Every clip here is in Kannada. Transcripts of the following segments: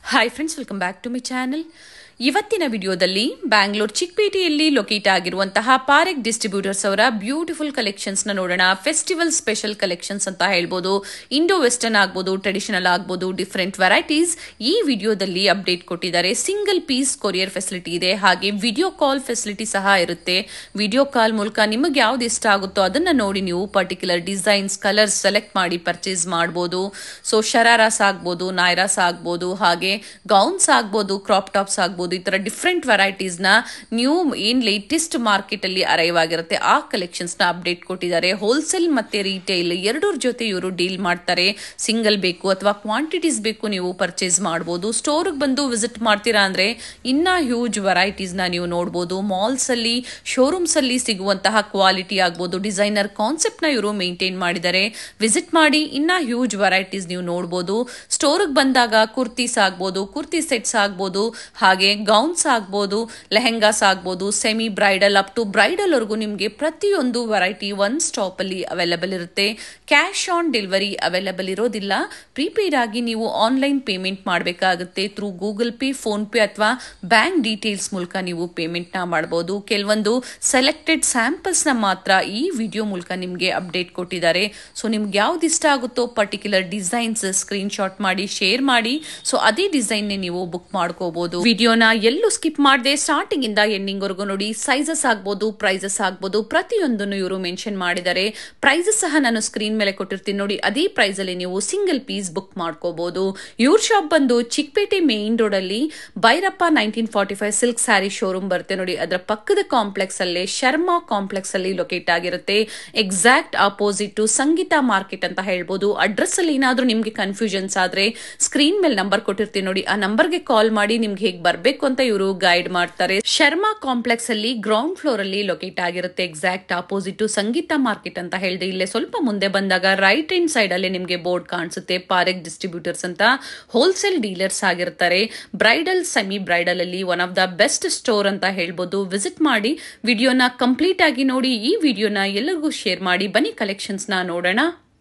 Hi friends welcome back to my channel ಇವತ್ತಿನ ವಿಡಿಯೋದಲ್ಲಿ ಬ್ಯಾಂಗ್ಳೂರ್ ಚಿಕ್ಕಪೇಟೆಯಲ್ಲಿ ಲೊಕೇಟ್ ಆಗಿರುವಂತಹ ಪಾರೆಕ್ ಡಿಸ್ಟ್ರಿಬ್ಯೂಟರ್ಸ್ ಅವರ ಬ್ಯೂಟಿಫುಲ್ ಕಲೆಕ್ಷನ್ಸ್ ನ ನೋಡೋಣ ಫೆಸ್ಟಿವಲ್ ಸ್ಪೆಷಲ್ ಕಲೆಕ್ಷನ್ಸ್ ಅಂತ ಹೇಳ್ಬೋದು ಇಂಡೋ ವೆಸ್ಟರ್ನ್ ಆಗ್ಬೋದು ಟ್ರೆಡಿಷನಲ್ ಆಗ್ಬೋದು ಡಿಫ್ರೆಂಟ್ ವೆರೈಟೀಸ್ ಈ ವಿಡಿಯೋದಲ್ಲಿ ಅಪ್ಡೇಟ್ ಕೊಟ್ಟಿದ್ದಾರೆ ಸಿಂಗಲ್ ಪೀಸ್ ಕೊರಿಯರ್ ಫೆಸಿಲಿಟಿ ಇದೆ ಹಾಗೆ ವಿಡಿಯೋ ಕಾಲ್ ಫೆಸಿಲಿಟಿ ಸಹ ಇರುತ್ತೆ ವಿಡಿಯೋ ಕಾಲ್ ಮೂಲಕ ನಿಮಗೆ ಯಾವ್ದು ಇಷ್ಟ ಆಗುತ್ತೋ ಅದನ್ನ ನೋಡಿ ನೀವು ಪರ್ಟಿಕ್ಯುಲರ್ ಡಿಸೈನ್ಸ್ ಕಲರ್ಸ್ ಸೆಲೆಕ್ಟ್ ಮಾಡಿ ಪರ್ಚೇಸ್ ಮಾಡ್ಬೋದು ಸೊ ಶರಾರಾಸ್ ಆಗ್ಬೋದು ನಾಯ್ರಾಸ್ ಆಗ್ಬೋದು ಹಾಗೆ ಗೌನ್ಸ್ ಆಗ್ಬೋದು ಕ್ರಾಪ್ ಟಾಪ್ಸ್ ಆಗ್ಬೋದು ಈ ತರ ಡಿಫ್ರೆಂಟ್ ವೆರೈಟೀಸ್ ನ ನ್ಯೂ ಏನ್ ಲೇಟೆಸ್ಟ್ ಮಾರ್ಕೆಟ್ ಅಲ್ಲಿ ಅರೈವ್ ಆಗಿರುತ್ತೆ ಆ ಕಲೆಕ್ಷನ್ಸ್ ನ ಅಪ್ಡೇಟ್ ಕೊಟ್ಟಿದ್ದಾರೆ ಹೋಲ್ಸೇಲ್ ಮತ್ತೆ ರಿಟೇಲ್ ಎರಡರ ಜೊತೆ ಇವರು ಡೀಲ್ ಮಾಡ್ತಾರೆ ಸಿಂಗಲ್ ಬೇಕು ಅಥವಾ ಕ್ವಾಂಟಿಟೀಸ್ ಬೇಕು ನೀವು ಪರ್ಚೇಸ್ ಮಾಡಬಹುದು ಸ್ಟೋರ್ ಬಂದು ವಿಸಿಟ್ ಮಾಡ್ತೀರಾ ಅಂದ್ರೆ ಇನ್ನ ಹ್ಯೂಜ್ ವೆರೈಟೀಸ್ ನ ನೀವು ನೋಡಬಹುದು ಮಾಲ್ಸ್ ಅಲ್ಲಿ ಶೋರೂಮ್ಸ್ ಅಲ್ಲಿ ಸಿಗುವಂತಹ ಕ್ವಾಲಿಟಿ ಆಗ್ಬೋದು ಡಿಸೈನರ್ ಕಾನ್ಸೆಪ್ಟ್ ನ ಇವರು ಮೇಂಟೈನ್ ಮಾಡಿದ್ದಾರೆ ವಿಸಿಟ್ ಮಾಡಿ ಇನ್ನ ಹ್ಯೂಜ್ ವೆರೈಟೀಸ್ ನೀವು ನೋಡಬಹುದು ಸ್ಟೋರ್ ಬಂದಾಗ ಕುರ್ತೀಸ್ ಆಗ್ಬೋದು ಕುರ್ತಿ ಸೆಟ್ಸ್ ಆಗ್ಬೋದು ಹಾಗೆ ಗೌನ್ಸ್ ಆಗ್ಬೋದು ಲೆಹೆಂಗಾಸ್ ಆಗ್ಬೋದು semi bridal up to bridal ವರೆಗೂ ನಿಮಗೆ ಪ್ರತಿಯೊಂದು ವೆರೈಟಿ ಒನ್ ಸ್ಟಾಪ್ ಅಲ್ಲಿ ಅವೈಲಬಲ್ ಇರುತ್ತೆ ಕ್ಯಾಶ್ ಆನ್ ಡೆಲಿವರಿ ಅವೈಲಬಲ್ ಇರೋದಿಲ್ಲ ಪ್ರೀಪೇಡ್ ಆಗಿ ನೀವು ಆನ್ಲೈನ್ ಪೇಮೆಂಟ್ ಮಾಡಬೇಕಾಗುತ್ತೆ through Google Pay PhonePe ಅಥವಾ ಬ್ಯಾಂಕ್ ಡೀಟೇಲ್ಸ್ ಮೂಲಕ ನೀವು ಪೇಮೆಂಟ್ ನ ಮಾಡಬಹುದು ಕೆಲವೊಂದು ಸೆಲೆಕ್ಟೆಡ್ ಸ್ಯಾಂಪಲ್ಸ್ ನ ಮಾತ್ರ ಈ ವಿಡಿಯೋ ಮೂಲಕ ನಿಮಗೆ ಅಪ್ಡೇಟ್ ಕೊಟ್ಟಿದ್ದಾರೆ ಸೊ ನಿಮ್ಗೆ ಯಾವ್ದು ಇಷ್ಟ ಆಗುತ್ತೋ ಪರ್ಟಿಕ್ಯುಲರ್ ಡಿಸೈನ್ಸ್ ಸ್ಕ್ರೀನ್ ಶಾಟ್ ಮಾಡಿ ಶೇರ್ ಮಾಡಿ ಸೊ ಅದೇ ಡಿಸೈನ್ ನೀವು ಬುಕ್ ಮಾಡ್ಕೋಬಹುದು ವಿಡಿಯೋನ ಎಲ್ಲೂ ಸ್ಕಿಪ್ ಮಾಡದೆ ಸ್ಟಾರ್ಟಿಂಗ್ ಇಂದ ಎಂಡಿಂಗ್ ವರೆಗೂ ನೋಡಿ ಸೈಜಸ್ ಆಗ್ಬೋದು ಪ್ರೈಸಸ್ ಆಗ್ಬೋದು ಪ್ರತಿಯೊಂದನ್ನು ಇವರು ಮೆನ್ಷನ್ ಮಾಡಿದ್ದಾರೆ ಪ್ರೈಸಸ್ ಸಹ ನಾನು ಸ್ಕ್ರೀನ್ ಮೇಲೆ ಕೊಟ್ಟಿರ್ತೀನಿ ನೋಡಿ ಅದೇ ಪ್ರೈಸ್ ಅಲ್ಲಿ ನೀವು ಸಿಂಗಲ್ ಪೀಸ್ ಬುಕ್ ಮಾಡ್ಕೋಬಹುದು ಇವ್ರ ಶಾಪ್ ಬಂದು ಚಿಕ್ಕಪೇಟೆ ಮೇನ್ ರೋಡ್ ಅಲ್ಲಿ Bhyrappa nineteen forty five silk sari showroom ಬರುತ್ತೆ ನೋಡಿ ಅದರ ಪಕ್ಕದ ಕಾಂಪ್ಲೆಕ್ಸ್ ಅಲ್ಲೇ ಶರ್ಮಾ ಕಾಂಪ್ಲೆಕ್ಸ್ ಅಲ್ಲಿ ಲೊಕೇಟ್ ಆಗಿರುತ್ತೆ exact opposite to Sangeetha market ಅಂತ ಹೇಳ್ಬೋದು ಅಡ್ರೆಸ್ ಅಲ್ಲಿ ಏನಾದ್ರೂ ನಿಮ್ಗೆ ಕನ್ಫ್ಯೂಷನ್ಸ್ ಆದ್ರೆ ಸ್ಕ್ರೀನ್ ಮೇಲೆ ನಂಬರ್ ಕೊಟ್ಟಿರ್ತೀನಿ ನೋಡಿ ಆ ನಂಬರ್ಗೆ ಕಾಲ್ ಮಾಡಿ ನಿಮ್ಗೆ ಹೇಗೆ ಬರಬೇಕು ಅಂತ ಇವರು ಗೈಡ್ ಮಾಡ್ತಾರೆ ಶರ್ಮಾ ಕಾಂಪ್ಲೆಕ್ಸ್ ಅಲ್ಲಿ ಗ್ರೌಂಡ್ ಫ್ಲೋರ್ ಅಲ್ಲಿ ಲೊಕೇಟ್ ಆಗಿರುತ್ತೆ exact opposite to Sangeetha market ಅಂತ ಹೇಳಿದೆ ಇಲ್ಲೇ ಸ್ವಲ್ಪ ಮುಂದೆ ಬಂದಾಗ ರೈಟ್ ಹ್ಯಾಂಡ್ ಸೈಡ್ ಅಲ್ಲಿ ನಿಮ್ಗೆ ಬೋರ್ಡ್ ಕಾಣಿಸುತ್ತೆ ಪಾರೆಕ್ ಡಿಸ್ಟ್ರಿಬ್ಯೂಟರ್ಸ್ ಅಂತ ಹೋಲ್ಸೇಲ್ ಡೀಲರ್ಸ್ ಆಗಿರ್ತಾರೆ ಬ್ರೈಡಲ್ ಸೆಮಿ ಬ್ರೈಡಲ್ ಅಲ್ಲಿ one of the best store ಅಂತ ಹೇಳ್ಬೋದು ವಿಸಿಟ್ ಮಾಡಿ ವಿಡಿಯೋನ ಕಂಪ್ಲೀಟ್ ಆಗಿ ನೋಡಿ ಈ ವಿಡಿಯೋನ ಎಲ್ಲರಿಗೂ ಶೇರ್ ಮಾಡಿ ಬನ್ನಿ ಕಲೆಕ್ಷನ್ಸ್ ನ ನೋಡೋಣ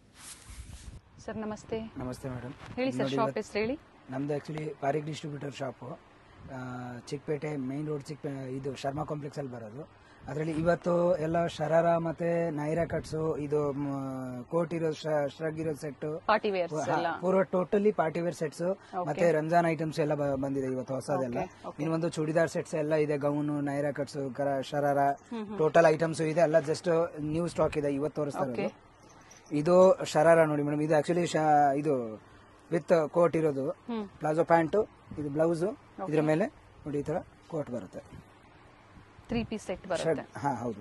ಸರ್ ನಮಸ್ತೆ ನಮಸ್ತೆ ಮೇಡಮ್ ಹೇಳಿ ಸರ್ ಶಾಪ್ ಹೆಸರು ಹೇಳಿ ನಮ್ದು actually Parekh distributor shop Chickpet main road ಚಿಕ್ಕ ಇದು ಶರ್ಮಾ ಕಾಂಪ್ಲೆಕ್ಸ್ ಅಲ್ಲಿ ಬರೋದು ಅದರಲ್ಲಿ ಇವತ್ತು ಎಲ್ಲ ಶರಾರ ಮತ್ತೆ ನೈರಾ ಕಟ್ಸು ಇದು ಕೋಟ್ ಇರೋ ಶ್ರಗ್ ಇರೋ ಸೆಟ್ ಪಾರ್ಟಿ ವೇರ್ಸ್ ಎಲ್ಲ ಪೂರ ಟೋಟಲಿ ಪಾರ್ಟಿ ವೇರ್ ಸೆಟ್ಸ್ ಮತ್ತೆ ರಂಜಾನ್ ಐಟಮ್ಸ್ ಎಲ್ಲ ಬ- ಬಂದಿದೆ ಇವತ್ತು ಹೊಸದೆಲ್ಲ ಇನ್ನೊಂದು ಚೂಡಿದಾರ್ ಸೆಟ್ಸ್ ಎಲ್ಲ ಇದೆ ಗೌನು ನೈರಾ ಕಟ್ಸು ಕರ ಶರಾರ ಟೋಟಲ್ ಐಟಮ್ಸ್ ಇದೆ ಎಲ್ಲ ಜಸ್ಟ್ ನ್ಯೂ ಸ್ಟಾಕ್ ಇದೆ ಇವತ್ತು ತೋರಿಸ್ತಾ ಇರೋದು ಇದು ಶರಾರ ನೋಡಿ ಮೇಡಮ್ ಇದು ಆಕ್ಚುಲಿ ಇದು ವಿತ್ ಕೋಟ್ ಇರೋದು ಪ್ಲಾಜೋ ಪ್ಯಾಂಟ್ ಇದು ಬ್ಲೌಸ್ ಇದ್ರ ಮೇಲೆ ನೋಡಿ ಈ ತರ ಕೋಟ್ ಬರುತ್ತೆ ತ್ರೀ ಪೀಸ್ ಸೆಟ್ ಬರುತ್ತೆ ಶರ್ಟ್ ಹಾ ಹೌದು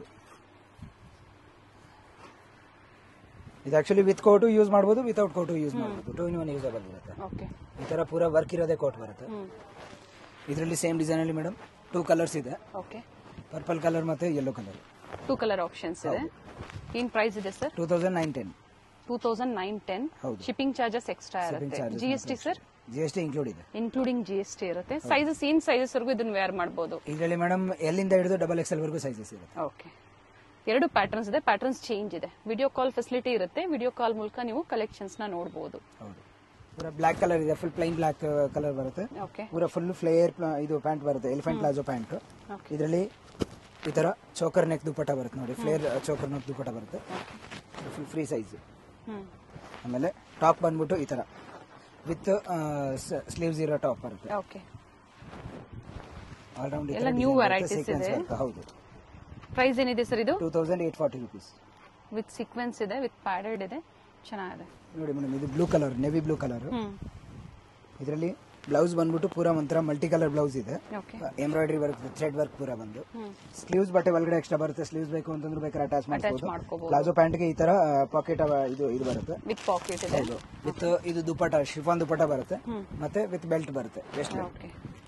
ಇದು ಆಕ್ಚುಲಿ ವಿತ್ ಕೋಟು ಯೂಸ್ ಮಾಡ್ಬೋದು ವಿತೌಟ್ ಕೋಟು ಯೂಸ್ ಮಾಡ್ಬೋದು ಟೂ ಇನ್ ಒನ್ ಯೂಸಬಲ್ ಬರುತ್ತೆ ಓಕೆ ಈ ತರ ಪೂರ ವರ್ಕ್ ಇರೋದೇ ಕೋಟ್ ಬರುತ್ತೆ ಇದರಲ್ಲಿ ಸೇಮ್ ಡಿಸೈನ್ ಅಲ್ಲಿ ಮೇಡಮ್ ಟೂ ಕಲರ್ಸ್ ಇದೆ ಓಕೆ ಪರ್ಪಲ್ ಕಲರ್ ಮತ್ತೆ yellow colour two colour options ಇದೆ ಏನ್ ಪ್ರೈಸ್ ಇದೆ sir two thousand nine ten two thousand nine ten ಹೌದು. ಶಿಪ್ಪಿಂಗ್ ಚಾರ್ಜಸ್ ಎಕ್ಸ್ಟ್ರಾ Shipping ಇರುತ್ತೆ charges G S T sir G S T include ಇದೆ ಇನ್ಕ್ಲೂಡಿಂಗ್ ಜಿ ಎಸ್ ಟಿ ಇರುತ್ತೆ ಸೈಜಸ್ ಏನ್ ಸೈಜಸ್ ವರೆಗೂ ಇದನ್ನ ವೇರ್ ಮಾಡಬಹುದು ಇದರಲ್ಲಿ ಮೇಡಮ್ ಎಲ್ಲಿಂದ ಹಿಡಿದು ಡಬಲ್ ಎಕ್ಸ್ ಎಲ್ ವರೆಗೂ ಸೈಜಸ್ ಇರುತ್ತೆ ಓಕೆ ಎರಡು ಪ್ಯಾಟರ್ನ್ಸ್ ಇದೆ ಪ್ಯಾಟರ್ನ್ಸ್ ಚೇಂಜ್ ಇದೆ ವಿಡಿಯೋ ಕಾಲ್ ಫೆಸಿಲಿಟಿ ಇರುತ್ತೆ ವಿಡಿಯೋ ಕಾಲ್ ಮೂಲಕ ನೀವು ಕಲೆಕ್ಷನ್ಸ್ ನ ನೋಡಬಹುದು ಹೌದು ಪೂರ ಬ್ಲ್ಯಾಕ್ ಕಲರ್ ಇದೆ ಫುಲ್ ಪ್ಲೈನ್ ಬ್ಲ್ಯಾಕ್ ಕಲರ್ ಬರುತ್ತೆ ಓಕೆ ಪೂರ ಫುಲ್ ಫ್ಲೇಯರ್ ಇದು ಪ್ಯಾಂಟ್ ಬರುತ್ತೆ ಎಲಿಫೆಂಟ್ ಪ್ಲಾಜೋ ಪ್ಯಾಂಟ್ Okay. ಇದರಲ್ಲಿ ಈ ತರ ಚೋಕರ್ ನೆಕ್ ದುಪ್ಪಟ ಬರುತ್ತೆ ನೋಡಿ ಫ್ಲೇರ್ ಚೋಕರ್ ನೆಕ್ ದುಪ್ಪಟ ಬರುತ್ತೆ ಫುಲ್ ಫ್ರೀ ಸೈಜ್ ಹ್ಮ್ ಆಮೇಲೆ ಟಾಪ್ ಬಂದ್ಬಿಟ್ಟು ಈ ತರ ವಿತ್ ಸ್ಲೀವ್ಸ್ ಇರೋ ಟಾಪ್ ಬರುತ್ತೆ ಓಕೆ ಆಲ್ ರೌಂಡ್ ಎಲ್ಲ new varieties ಇದೆ. ಹೌದು ಪ್ರೈಸ್ ಏನಿದೆ ಸರ್ ಇದು two thousand eight forty rupees with sequence ಇದೆ ವಿತ್ ಪ್ಯಾಡೆಡ್ ಇದೆ ಚೆನ್ನಾಗಿದೆ ನೋಡಿ ಮೇಡಮ್ ಇದು blue colour navy blue colour hmm ಇದರಲ್ಲಿ ಬ್ಲೌಸ್ ಬಂದ್ಬಿಟ್ಟು ಪೂರ ಒಂಥರ ಮಲ್ಟಿ ಕಲರ್ ಬ್ಲೌಸ್ ಇದೆ okay embroidery work thread work ಪೂರ ಬಂದು ಹ್ಮ್ ಸ್ಲೀವ್ಸ್ ಬಟ್ಟೆ ಒಳಗಡೆ ಎಕ್ಸ್ಟ್ರಾ ಬರುತ್ತೆ ಸ್ಲೀವ್ಸ್ ಬೇಕು ಅಂತಂದ್ರೆ ಬೇಕಾದ್ರೆ ಅಟ್ಯಾಚ್ ಮಾಡ್ಬೋದು ಮಾಡ್ಕೋಬಹುದು ಪ್ಲಾಜೋ ಪ್ಯಾಂಟ್ಗೆ ಈ ತರ ಪಾಕೆಟ್ ಇದು ಇದು ಬರುತ್ತೆ ವಿತ್ ಪಾಕೆಟ್ ಇದೆ ಹೌದು ವಿತ್ ಇದು ದುಪ್ಪಟ ಶಿಫಾನ್ ದುಪ್ಪಟ ಬರುತ್ತೆ ಮತ್ತೆ ವಿತ್ ಬೆಲ್ಟ್ ಬರುತ್ತೆ ವೆಸ್ಟ್ ಓಕೆ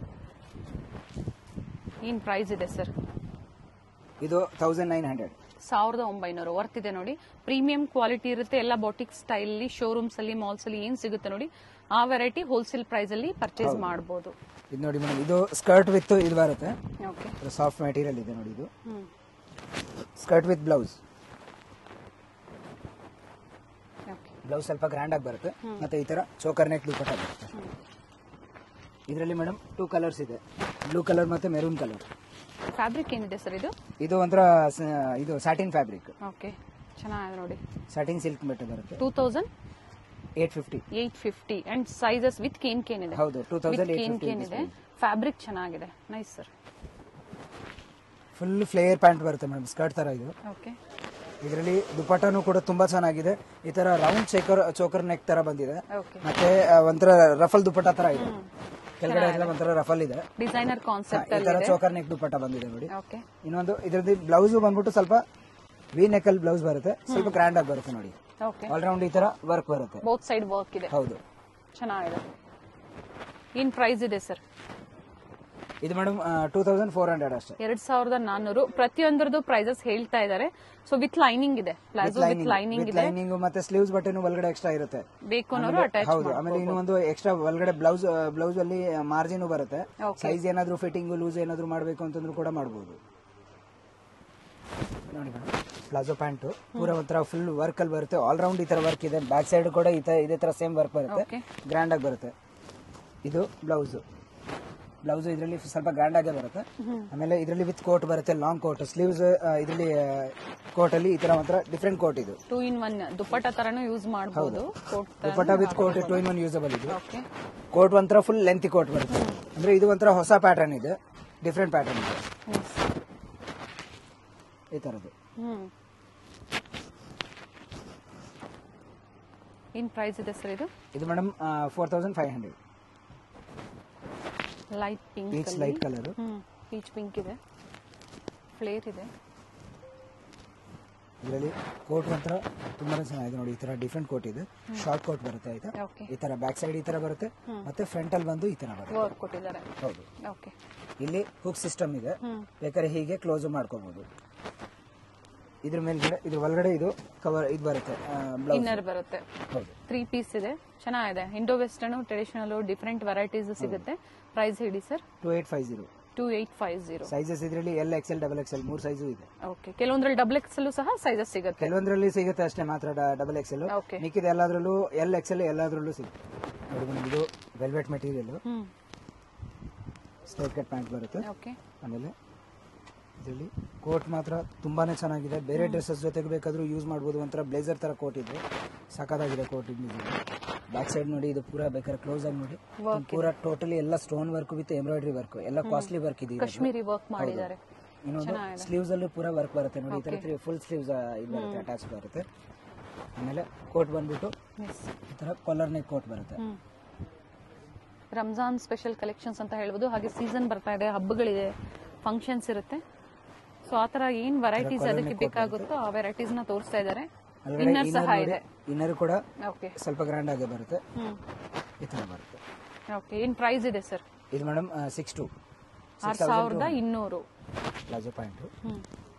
ಏನ್ ಪ್ರೈಸ್ ಇದೆ ಸರ್ ಇದು ತೌಸಂಡ್ ನೈನ್ ಹಂಡ್ರೆಡ್ ಸಾವಿರದ ಒಂಬೈನೂರು ವರ್ತ್ ಇದೆ ನೋಡಿ ಪ್ರೀಮಿಯಂ ಕ್ವಾಲಿಟಿ ಇರುತ್ತೆ ಎಲ್ಲ ಬೊಟಿಕ್ ಸ್ಟೈಲ್ ಅಲ್ಲಿ ಶೋರೂಮ್ಸ್ ಅಲ್ಲಿ ಮಾಲ್ಸ್ ಅಲ್ಲಿ ಏನ್ ಸಿಗುತ್ತೆ ನೋಡಿ ಆ ವೆರೈಟಿ ಹೋಲ್ಸೇಲ್ ಪ್ರೈಸ್ ಅಲ್ಲಿ ಪರ್ಚೇಸ್ ಮಾಡಬಹುದು ಇದು ನೋಡಿ ಮೇಡಮ್ ಇದು ಸ್ಕರ್ಟ್ ವಿತ್ ಇದು ಬರುತ್ತೆ ಓಕೆ ಸಾಫ್ಟ್ ಮೆಟೀರಿಯಲ್ ಇದೆ ನೋಡಿ ಇದು hmm skirt with blouse okay blouse ಸ್ವಲ್ಪ ಗ್ರ್ಯಾಂಡ್ ಆಗಿ ಬರುತ್ತೆ ಮತ್ತೆ ಈ ತರ ಚೋಕರ್ ನೆಕ್ ದುಪ್ಪಟ ಬರುತ್ತೆ ಇದರಲ್ಲಿ ಮೇಡಮ್ ಟೂ ಕಲರ್ಸ್ ಇದೆ ಬ್ಲೂ ಕಲರ್ ಮತ್ತೆ ಮೆರೂನ್ ಕಲರ್ ಫ್ಯಾಬ್ರಿಕ್ ಏನಿದೆ ಸರ್ ಇದು ಇದು ಒಂಥರ ಸ- ಇದು ಸ್ಯಾಟಿನ್ ಫ್ಯಾಬ್ರಿಕ್ ಓಕೆ ಚೆನ್ನಾಗಿದೆ ನೋಡಿ ಸ್ಯಾಟಿನ್ ಸಿಲ್ಕ್ ಮೆಟಲ್ ಬರುತ್ತೆ two thousand eight fifty eight fifty and sizes with can can ಇದೆ ಹೌದು two thousand eight can fifty can ಇದೆ ಫ್ಯಾಬ್ರಿಕ್ ಚೆನ್ನಾಗಿದೆ nice sir full flare pant ಬರುತ್ತೆ ಮೇಡಮ್ ಸ್ಕರ್ಟ್ ತರ ಇದು ಓಕೆ ಇದರಲ್ಲಿ ದುಪಟ್ಟನು ಕೂಡ ತುಂಬಾ ಚೆನ್ನಾಗಿದೆ ಈ ತರ ರೌಂಡ್ ಚೇಕರ್ ಚೋಕರ್ ನೆಕ್ ತರ ಬಂದಿದೆ ಓಕೆ ಮತ್ತೆ ಆ, ಒಂಥರ ರಫಲ್ ದುಪಟ್ಟ ತರ ಇದೆ ಕೆಳಗಡೆ ಎಲ್ಲ ಒಂಥರ ರಫಲ್ ಇದೆ ಡಿಸೈನರ್ ಕಾನ್ಸೆಪ್ಟ್ ಈ ಅಲ್ಲಿ ತರ ಚೋಕರ್ ನೆಕ್ ದುಪಟ್ಟ ಬಂದಿದೆ ನೋಡಿ ಓಕೆ ಇನ್ನೊಂದು ಇದ್ರದ್ದು ಬ್ಲೌಸ್ ಬಂದ್ಬಿಟ್ಟು ಸ್ವಲ್ಪ ವಿ ನೆಕಲ್ ಬ್ಲೌಸ್ ಬರುತ್ತೆ ಸ್ವಲ್ಪ ಗ್ರ್ಯಾಂಡ್ ಆಗಿ ಬರುತ್ತೆ ನೋಡಿ ಓಕೆ ಆಲ್ರೌಂಡ್ ಈ ತರ ವರ್ಕ್ ಬರುತ್ತೆ ಬೋತ್ ಸೈಡ್ ವರ್ಕ್ ಇದೆ ಹೌದು ಚೆನ್ನಾಗಿದೆ ಏನ್ ಪ್ರೈಸ್ ಇದೆ ಸರ್ ಇದು madam two thousand four hundred ಅಷ್ಟೇ ಎರಡ್ ಸಾವಿರದ ನಾನ್ನೂರು ಪ್ರತಿಯೊಂದರದ್ದು ಪ್ರೈಸಸ್ ಹೇಳ್ತಾ ಇದ್ದಾರೆ ಸೊ ವಿತ್ ಲೈನಿಂಗ್ ಇದೆ ಪ್ಲಾಜೋ ವಿತ್ ಲೈನಿಂಗ್ ಇದೆ ಲೈನಿಂಗ್ ಮತ್ತೆ ಸ್ಲೀವ್ಸ್ ಬಟ್ಟೆನು ಒಳಗಡೆ ಎಕ್ಸ್ಟ್ರಾ ಇರುತ್ತೆ ಬೇಕು ಅನ್ನೋರು ಅಟ್ಯಾಚ್ ಹೌದು ಆಮೇಲೆ ಇನ್ನು ಒಂದು ಎಕ್ಸ್ಟ್ರಾ ಒಳಗಡೆ ಬ್ಲೌಸ್ ಬ್ಲೌಸ್ ಅಲ್ಲಿ ಮಾರ್ಜಿನ್ ಬರುತ್ತೆ Okay. ಸೈಜ್ ಏನಾದ್ರು ಫಿಟ್ಟಿಂಗ್ ಲೂಸ್ ಏನಾದ್ರು ಮಾಡಬೇಕು ಅಂತಂದ್ರು ಕೂಡ ಮಾಡಬಹುದು ನೋಡಿ ಪ್ಲಾಜೋ ಪ್ಯಾಂಟ್ ಪೂರ ಒಂಥರ ಫುಲ್ ವರ್ಕ್ ಅಲ್ಲಿ ಬರುತ್ತೆ ಆಲ್ ರೌಂಡ್ ಈ ತರ ವರ್ಕ್ ಇದೆ ಬ್ಯಾಕ್ ಸೈಡ್ ಕೂಡ ಈ ತರ ಇದೇ ತರ ಸೇಮ್ ವರ್ಕ್ ಬರುತ್ತೆ ಓಕೆ ಗ್ರ್ಯಾಂಡ್ ಆಗಿ ಬರುತ್ತೆ ಇದು ಬ್ಲೌಸ್ ಬ್ಲೌಸ್ ಇದರಲ್ಲಿ ಸ್ವಲ್ಪ ಗ್ರ್ಯಾಂಡ್ ಆಗೇ ಬರುತ್ತೆ ಆಮೇಲೆ ಇದರಲ್ಲಿ ವಿತ್ ಕೋಟ್ ಬರುತ್ತೆ ಲಾಂಗ್ ಕೋಟ್ ಸ್ಲೀವ್ಸ್ ಇದರಲ್ಲಿ ಕೋಟ್ ಅಲ್ಲಿ ಈ ತರ ಒಂಥರ ಡಿಫ್ರೆಂಟ್ ಕೋಟ್ ಇದು ಟೂ ಇನ್ ಒನ್ ದುಪ್ಪಟ್ಟ ತರನು ಯೂಸ್ ಮಾಡಬಹುದು coat dupatta with coat two in one usable ಇದು ಓಕೆ ಕೋಟ್ ಒಂಥರ ಫುಲ್ ಲೆಂತಿ ಕೋಟ್ ಬರುತ್ತೆ ಅಂದ್ರೆ ಇದು ಒಂಥರ ಹೊಸ ಪ್ಯಾಟರ್ನ್ ಇದೆ ಡಿಫ್ರೆಂಟ್ ಪ್ಯಾಟರ್ನ್ ಇದೆ ಈ ತರದ್ದು ಹ್ಮ್ ಏನ್ ಪ್ರೈಸ್ ಇದೆ ಸರ್ ಇದು ಇದು madam four thousand five hundred light pink peach light colour hmm peach pink ಇದೆ ಫ್ಲೇರ್ ಇದೆ ಇದರಲ್ಲಿ ಕೋಟ್ ಒಂಥರ ತುಂಬಾನೇ ಚೆನ್ನಾಗಿದೆ ನೋಡಿ ಈ ತರ ಡಿಫ್ರೆಂಟ್ ಕೋಟ್ ಇದೆ ಶಾರ್ಟ್ ಕೋಟ್ ಬರುತ್ತೆ ಆಯ್ತಾ ಓಕೆ ಈ ತರ ಬ್ಯಾಕ್ ಸೈಡ್ ಈ ತರ ಬರುತ್ತೆ ಮತ್ತೆ ಫ್ರಂಟ್ ಅಲ್ಲಿ ಬಂದು ಈ ತರ ಬರುತ್ತೆ ವರ್ಕ್ ಕೊಟ್ಟಿದ್ದಾರೆ ಹೌದು ಓಕೆ ಇಲ್ಲಿ ಹುಕ್ ಸಿಸ್ಟಮ್ ಇದೆ ಹ್ಮ್ ಬೇಕಾದ್ರೆ ಹೀಗೆ ಕ್ಲೋಸ್ ಮಾಡ್ಕೋಬಹುದು ಇದ್ರ ಮೇಲ್ಗಡೆ ಇದ್ರ ಒಳಗಡೆ ಇದು ಕವರ್ ಇದು ಬರುತ್ತೆ ಬ್ಲೌಸ್ ಇನ್ನರ್ ಬರುತ್ತೆ ಹೌದು ತ್ರೀ ಪೀಸ್ ಇದೆ ಚೆನ್ನಾಗಿದೆ Indo western traditional different varieties ಸಿಗುತ್ತೆ ಪ್ರೈಸ್ ಹೇಳಿ sir two eight five zero two eight five zero sizes ಇದರಲ್ಲಿ ಎಲ್ ಎಕ್ಸೆಲ್ ಡಬಲ್ ಎಕ್ಸೆಲ್ ಮೂರು ಸೈಜು ಇದೆ ಓಕೆ ಕೆಲವೊಂದ್ರಲ್ಲಿ ಡಬಲ್ ಎಕ್ಸ್ ಅಲ್ಲೂ ಸಹ ಸೈಜಸ್ ಸಿಗುತ್ತೆ ಕೆಲವೊಂದರಲ್ಲಿ ಸಿಗುತ್ತೆ ಅಷ್ಟೇ ಮಾತ್ರ ಡಬಲ್ ಎಕ್ಸೆಲ್ ಓಕೆ ಮಿಕ್ಕಿದ ಎಲ್ಲಾದ್ರಲ್ಲೂ ಎಲ್ ಎಕ್ಸೆಲ್ ಎಲ್ಲಾದ್ರಲ್ಲೂ ಸಿಗುತ್ತೆ ನೋಡಿ ಮೇಡಮ್ ಇದು velvet material hmm straight cut pant ಬರುತ್ತೆ ಓಕೆ ಆಮೇಲೆ ಇದರಲ್ಲಿ ಕೋಟ್ ಮಾತ್ರ ತುಂಬಾನೇ ಚೆನ್ನಾಗಿದೆ ಬೇರೆ ಡ್ರೆಸ್ಸಸ್ ಜೊತೆಗೆ ಬೇಕಾದ್ರೂ ಯೂಸ್ ಮಾಡ್ಬೋದು ಒಂಥರ ಬ್ಲೇಸರ್ ತರ ಕೋಟ್ ಇದೆ ಸಖತ್ತಾಗಿದೆ ಕೋಟ್ ಇದು ಬ್ಯಾಕ್ ಸೈಡ್ ನೋಡಿ ಇದು ಪೂರಾ ಬೇಕಾದ್ರೆ ಕ್ಲೋಸ್ ಆಗಿ ನೋಡಿ Work ಪೂರಾ ಟೋಟಲಿ ಎಲ್ಲ stone work with embroidery work ಎಲ್ಲ ಕಾಸ್ಟ್ಲಿ ವರ್ಕ್ ಇದೆ ಇರೋದು. ಕಾಶ್ಮೀರಿ ವರ್ಕ್ ಮಾಡಿದ್ದಾರೆ ಇನ್ನೊಂದು ಚೆನ್ನಾಗಿದೆ. ಸ್ಲೀವ್ಸ್ ಅಲ್ಲೂ ಪೂರಾ ವರ್ಕ್ ಬರುತ್ತೆ ನೋಡಿ ಈ ತರ ಫುಲ್ ಸ್ಲೀವ್ಸ್ ಇದು ಬರುತ್ತೆ ಅಟ್ಯಾಚ್ ಬರುತ್ತೆ ಆಮೇಲೆ ಕೋಟ್ ಬಂದ್ಬಿಟ್ಟು ಎಸ್ ಈ ತರ ಕಾಲರ್ ನೆಕ್ ಕೋಟ್ ಬರುತ್ತೆ ಹ್ಮ್ ರಂಜಾನ್ ಸ್ಪೆಷಲ್ ಕಲೆಕ್ಷನ್ಸ್ ಅಂತ ಹೇಳ್ಬೋದು ಹಾಗೆ ಸೀಸನ್ ಬರ್ತಾ ಇದೆ ಹಬ್ಬಗಳಿದೆ ಫಂಕ್ಷನ್ಸ್ ಇರುತ್ತೆ ಸೊ ಆ ತರ ಏನ್ ವೆರೈಟೀಸ್ ಅದಕ್ಕೆ ಬೇಕಾಗುತ್ತೋ ಆ ವೆರೈಟೀಸ್ ನ ತೋರಿಸ್ತಾ ಇದ್ದಾರೆ ಇನ್ನರ್ ಸಹ ಇದೆ ಇನ್ನರ್ ಕೂಡ ಓಕೆ ಸ್ವಲ್ಪ ಗ್ರ್ಯಾಂಡ್ ಆಗಿ ಬರುತ್ತೆ ಹ್ಮ್ ಈ ತರ ಬರುತ್ತೆ ಓಕೆ ಏನ್ ಪ್ರೈಸ್ ಇದೆ ಸರ್ ಇದು ಮೇಡಮ್ ಸಿಕ್ಸ್ ಟು ಆರ್ ಸಾವಿರದ ಇನ್ನೂರು ಪ್ಲಾಜೋ ಪ್ಯಾಂಟ್ ಹ್ಮ್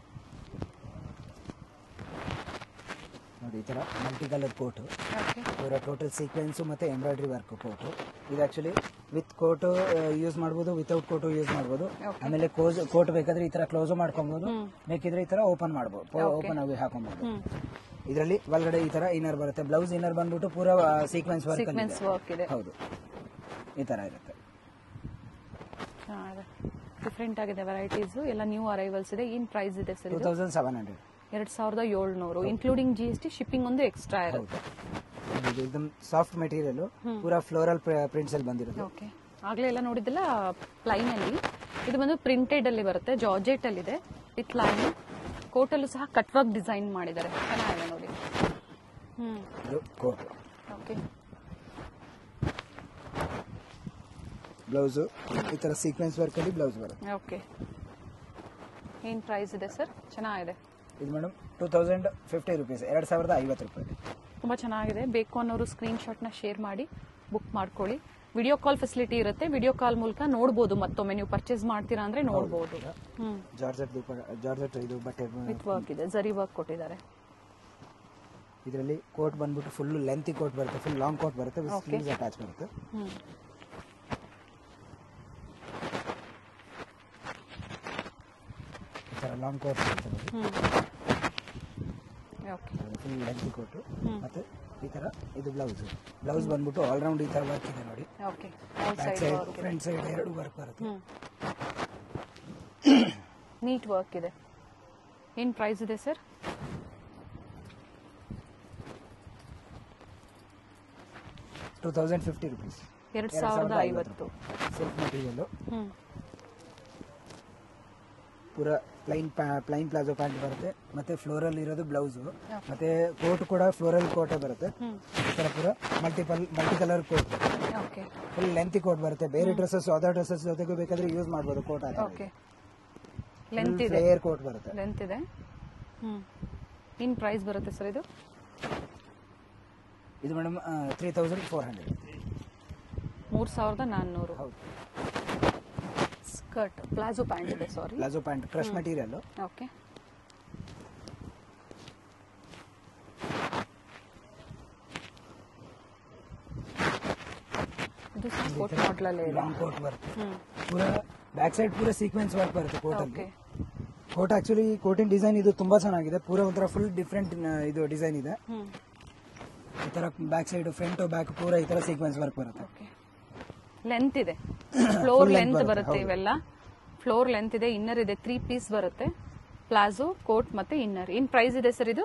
ನೋಡಿ ಈ ತರ ಮಲ್ಟಿ ಕಲರ್ ಕೋಟ್ ಓಕೆ ಪೂರ ಟೋಟಲ್ ಸೀಕ್ವೆನ್ಸ್ ಮತ್ತೆ ಎಂಬ್ರಾಯ್ಡ್ರಿ ವರ್ಕ್ ಕೋಟ್ ಇದು ಆಕ್ಚುಲಿ ವಿತ್ ಕೋಟ್ ಯೂಸ್ ಮಾಡ್ಬೋದು ವಿತೌಟ್ ಕೋಟು ಯೂಸ್ ಮಾಡ್ಬೋದು ಆಮೇಲೆ ಕೋಸ್ ಕೋಟ್ ಬೇಕಾದ್ರೆ ಈ ತರ ಕ್ಲೋಸ್ ಮಾಡ್ಕೊಬಹುದು ಬೇಕಿದ್ರೆ ಈ ತರ ಓಪನ್ ಮಾಡ್ಬೋದು ಓಪನ್ ಆಗಿ ಹಾಕೊಬಹುದು ಹ್ಮ್ ಇದರಲ್ಲಿ ಒಳಗಡೆ ಈ ತರ ಇನ್ನರ್ ಬರುತ್ತೆ ಬ್ಲೌಸ್ ಇನ್ನರ್ ಬಂದ್ಬಿಟ್ಟು ಪೂರ ಸೀಕ್ವೆನ್ಸ್ ವರ್ಕ್ ಅಲ್ಲಿ ಸೀಕ್ವೆನ್ಸ್ ವರ್ಕ್ ಇದೆ ಹೌದು ಈ ತರ ಇರುತ್ತೆ ಡಿಫ್ರೆಂಟ್ ಆಗಿದೆ ವೆರೈಟೀಸ್ ಎಲ್ಲ ನ್ಯೂ ಅರೈವಲ್ಸ್ ಇದೆ ಏನ್ ಪ್ರೈಸ್ ಇದೆ ಸರ್ ಟೂ ಇದು ತೌಸಂಡ್ ಸೆವೆನ್ ಹಂಡ್ರೆಡ್ ಎರಡ್ ಸಾವಿರದ ಏಳ್ನೂರು including G S T shipping ಒಂದು ಎಕ್ಸ್ಟ್ರಾ ಇರುತ್ತೆ ಹೌದು ಇದು ಎಕ್ದಮ್ ಸಾಫ್ಟ್ ಮೆಟೀರಿಯಲ್ ಪೂರಾ ಫ್ಲೋರಲ್ ಪ್ರಿಂಟ್ಸ್ ಅಲ್ಲಿ ಬಂದಿರೋದು ಓಕೆ ಆಗ್ಲೇ ಎಲ್ಲ ನೋಡಿದ್ದೆಲ್ಲ ಪ್ಲೈನ್ ಅಲ್ಲಿ ಇದು ಬಂದು ಪ್ರಿಂಟೆಡ್ ಅಲ್ಲಿ ಬರುತ್ತೆ ಜಾರ್ಜೆಟ್ ಅಲ್ಲಿ ಇದೆ ವಿತ್ ಲೈನ್ ಕೋಟಲ್ಲೂ ಸಹ ಕಟ್ ವರ್ಕ್ ಡಿಸೈನ್ ಮಾಡಿದ್ದಾರೆ ಚೆನ್ನಾಗಿದೆ ನೋಡಿ ಹ್ಮ್ ಇದು ಕೋಟ್ ಓಕೆ ಬ್ಲೌಸ್ ಈ ತರ ಸೀಕ್ವೆನ್ಸ್ ವರ್ಕ್ ಅಲ್ಲಿ ಬ್ಲೌಸ್ ಬರುತ್ತೆ ಓಕೆ ಏನ್ ಪ್ರೈಸ್ ಇದೆ ಸರ್ ಚೆನ್ನಾಗಿದೆ ಇದು madam two thousand fifty rupees ಎರಡ್ ಸಾವಿರದ ಐವತ್ತು ರೂಪಾಯಿ ತುಂಬಾ ಚೆನ್ನಾಗಿದೆ ಬೇಕು ಅನ್ನೋರು ಸ್ಕ್ರೀನ್ ಶಾಟ್ನ ಶೇರ್ ಮಾಡಿ ಬುಕ್ ಮಾಡ್ಕೊಳ್ಳಿ ವಿಡಿಯೋ ಕಾಲ್ ಫೆಸಿಲಿಟಿ ಇರುತ್ತೆ ವಿಡಿಯೋ ಕಾಲ್ ಮೂಲಕ ನೋಡ್ಬೋದು ಮತ್ತೊಮ್ಮೆ ನೀವು ಪರ್ಚೇಸ್ ಮಾಡ್ತೀರಾ ಅಂದ್ರೆ ನೋಡ್ಬೋದು ಹ್ಮ್ ಜಾರ್ಜೆಟ್ ಜಾರ್ಜೆಟ್ ಇದು ಬಟ್ಟೆ ವಿತ್ ವರ್ಕ್ ಇದೆ ಜರಿ ವರ್ಕ್ ಕೊಟ್ಟಿದ್ದಾರೆ ಇದರಲ್ಲಿ ಕೋಟ್ ಬಂದ್ಬಿಟ್ಟು ಫುಲ್ ಲೆಂತಿ ಕೋಟ್ ಬರುತ್ತೆ ಫುಲ್ ಲಾಂಗ್ ಕೋಟ್ ಬರುತ್ತೆ Okay. ಸ್ಲೀವ್ಸ್ ಅಟ್ಯಾಚ್ ಬರುತ್ತೆ ಹ್ಮ್ ಈ ತರ ಲಾಂಗ್ ಕೋಟ್ ಬರುತ್ತೆ ನೋಡಿ hmm okay full lengthy coat ಮತ್ತೆ ಈ ತರ ಇದು ಬ್ಲೌಸ್ ಬ್ಲೌಸ್ ಬಂದ್ಬಿಟ್ಟು ಆಲ್ರೌಂಡ್ ಈ ತರ ವರ್ಕ್ ಇದೆ ನೋಡಿ okay all back side side front side ಎರಡು ವರ್ಕ್ ಬರುತ್ತೆ ಹ್ಮ್ ನೀಟ್ ವರ್ಕ್ ಇದೆ ಏನ್ ಪ್ರೈಸ್ ಇದೆ sir two thousand fifty rupees ಎರಡ್ ಸಾವಿರದ ಐವತ್ತು ಸಿಲ್ಕ್ ಮಟೀರಿಯಲ್ ಹ್ಮ್ ಪೂರ ಪ್ಲೈನ್ ಪ್ಲೈನ್ ಪ್ಲಾಜೋ ಪ್ಯಾಂಟ್ ಬರುತ್ತೆ ಮತ್ತೆ ಫ್ಲೋರಲ್ ಇರೋದು ಬ್ಲೌಸು ಮತ್ತೆ ಕೋಟ್ ಕೂಡ ಫ್ಲೋರಲ್ ಕೋಟೇ ಬರುತ್ತೆ ಹ್ಮ್ ಈ ತರ ಪೂರ multiple multi colour coat okay full lengthy coat ಬರುತ್ತೆ ಬೇರೆ ಡ್ರೆಸ್ಸಸ್ ಅದರ್ ಡ್ರೆಸ್ಸಸ್ ಜೊತೆಗೂ ಬೇಕಾದ್ರೆ ಯೂಸ್ ಮಾಡ್ಬೋದು ಕೋಟ್ ಓಕೆ ಲೆಂತ್ ಇದೆ ಫ್ಲೇಯರ್ ಕೋಟ್ ಬರುತ್ತೆ ಲೆಂತ್ ಇದೆ ಹ್ಮ್ ಇನ್ ಪ್ರೈಸ್ ಬರುತ್ತೆ ಸರ್ ಇದು ಇದು madam three thousand four hundred ಮೂರ್ ಸಾವಿರದ ನಾನ್ನೂರು ಹೌದು ಸ್ಕರ್ಟ್ ಪ್ಲಾಜೋ ಪ್ಯಾಂಟ್ ಇದೆ sorry palazzo pant crush material okay ಇದು ಸಹ ಕೋಟ್ ಮಾಡಲಲ್ಲೇ ಇದೆ ಲಾಂಗ್ ಕೋಟ್ ಬರುತ್ತೆ ಹ್ಮ್ ಪೂರ ಬ್ಯಾಕ್ ಸೈಡ್ ಪೂರ ಸೀಕ್ವೆನ್ಸ್ ವರ್ಕ್ ಬರುತ್ತೆ ಕೋಟ್ ಅಲ್ಲಿ ಓಕೆ ಕೋಟ್ ಆಕ್ಚುಲಿ ಕೋಟಿನ ಡಿಸೈನ್ ಇದು ತುಂಬಾ ಚೆನ್ನಾಗಿದೆ ಪೂರ ಒಂಥರ ಫುಲ್ ಡಿಫ್ರೆಂಟ್ ಇದು ಡಿಸೈನ್ ಇದೆ ಹ್ಮ್ ಈ ತರ ಬ್ಯಾಕ್ ಸೈಡ್ ಫ್ರಂಟ್ ಬ್ಯಾಕ್ ಪೂರ ಈ ತರ ಸೀಕ್ವೆನ್ಸ್ ವರ್ಕ್ ಬರುತ್ತೆ ಓಕೆ ಲೆಂತ್ ಇದೆ ಫ್ಲೋರ್ length ಲೆಂತ್ ಬರುತ್ತೆ, ಬರುತ್ತೆ ಹೌದು. ಇವೆಲ್ಲ ಫ್ಲೋರ್ ಲೆಂತ್ ಇದೆ ಇನ್ನರ್ ಇದೆ ತ್ರೀ ಪೀಸ್ ಬರುತ್ತೆ ಪ್ಲಾಜೋ ಕೋಟ್ ಮತ್ತೆ ಇನ್ನರ್ ಏನ್ ಪ್ರೈಸ್ ಇದೆ ಸರ್ ಇದು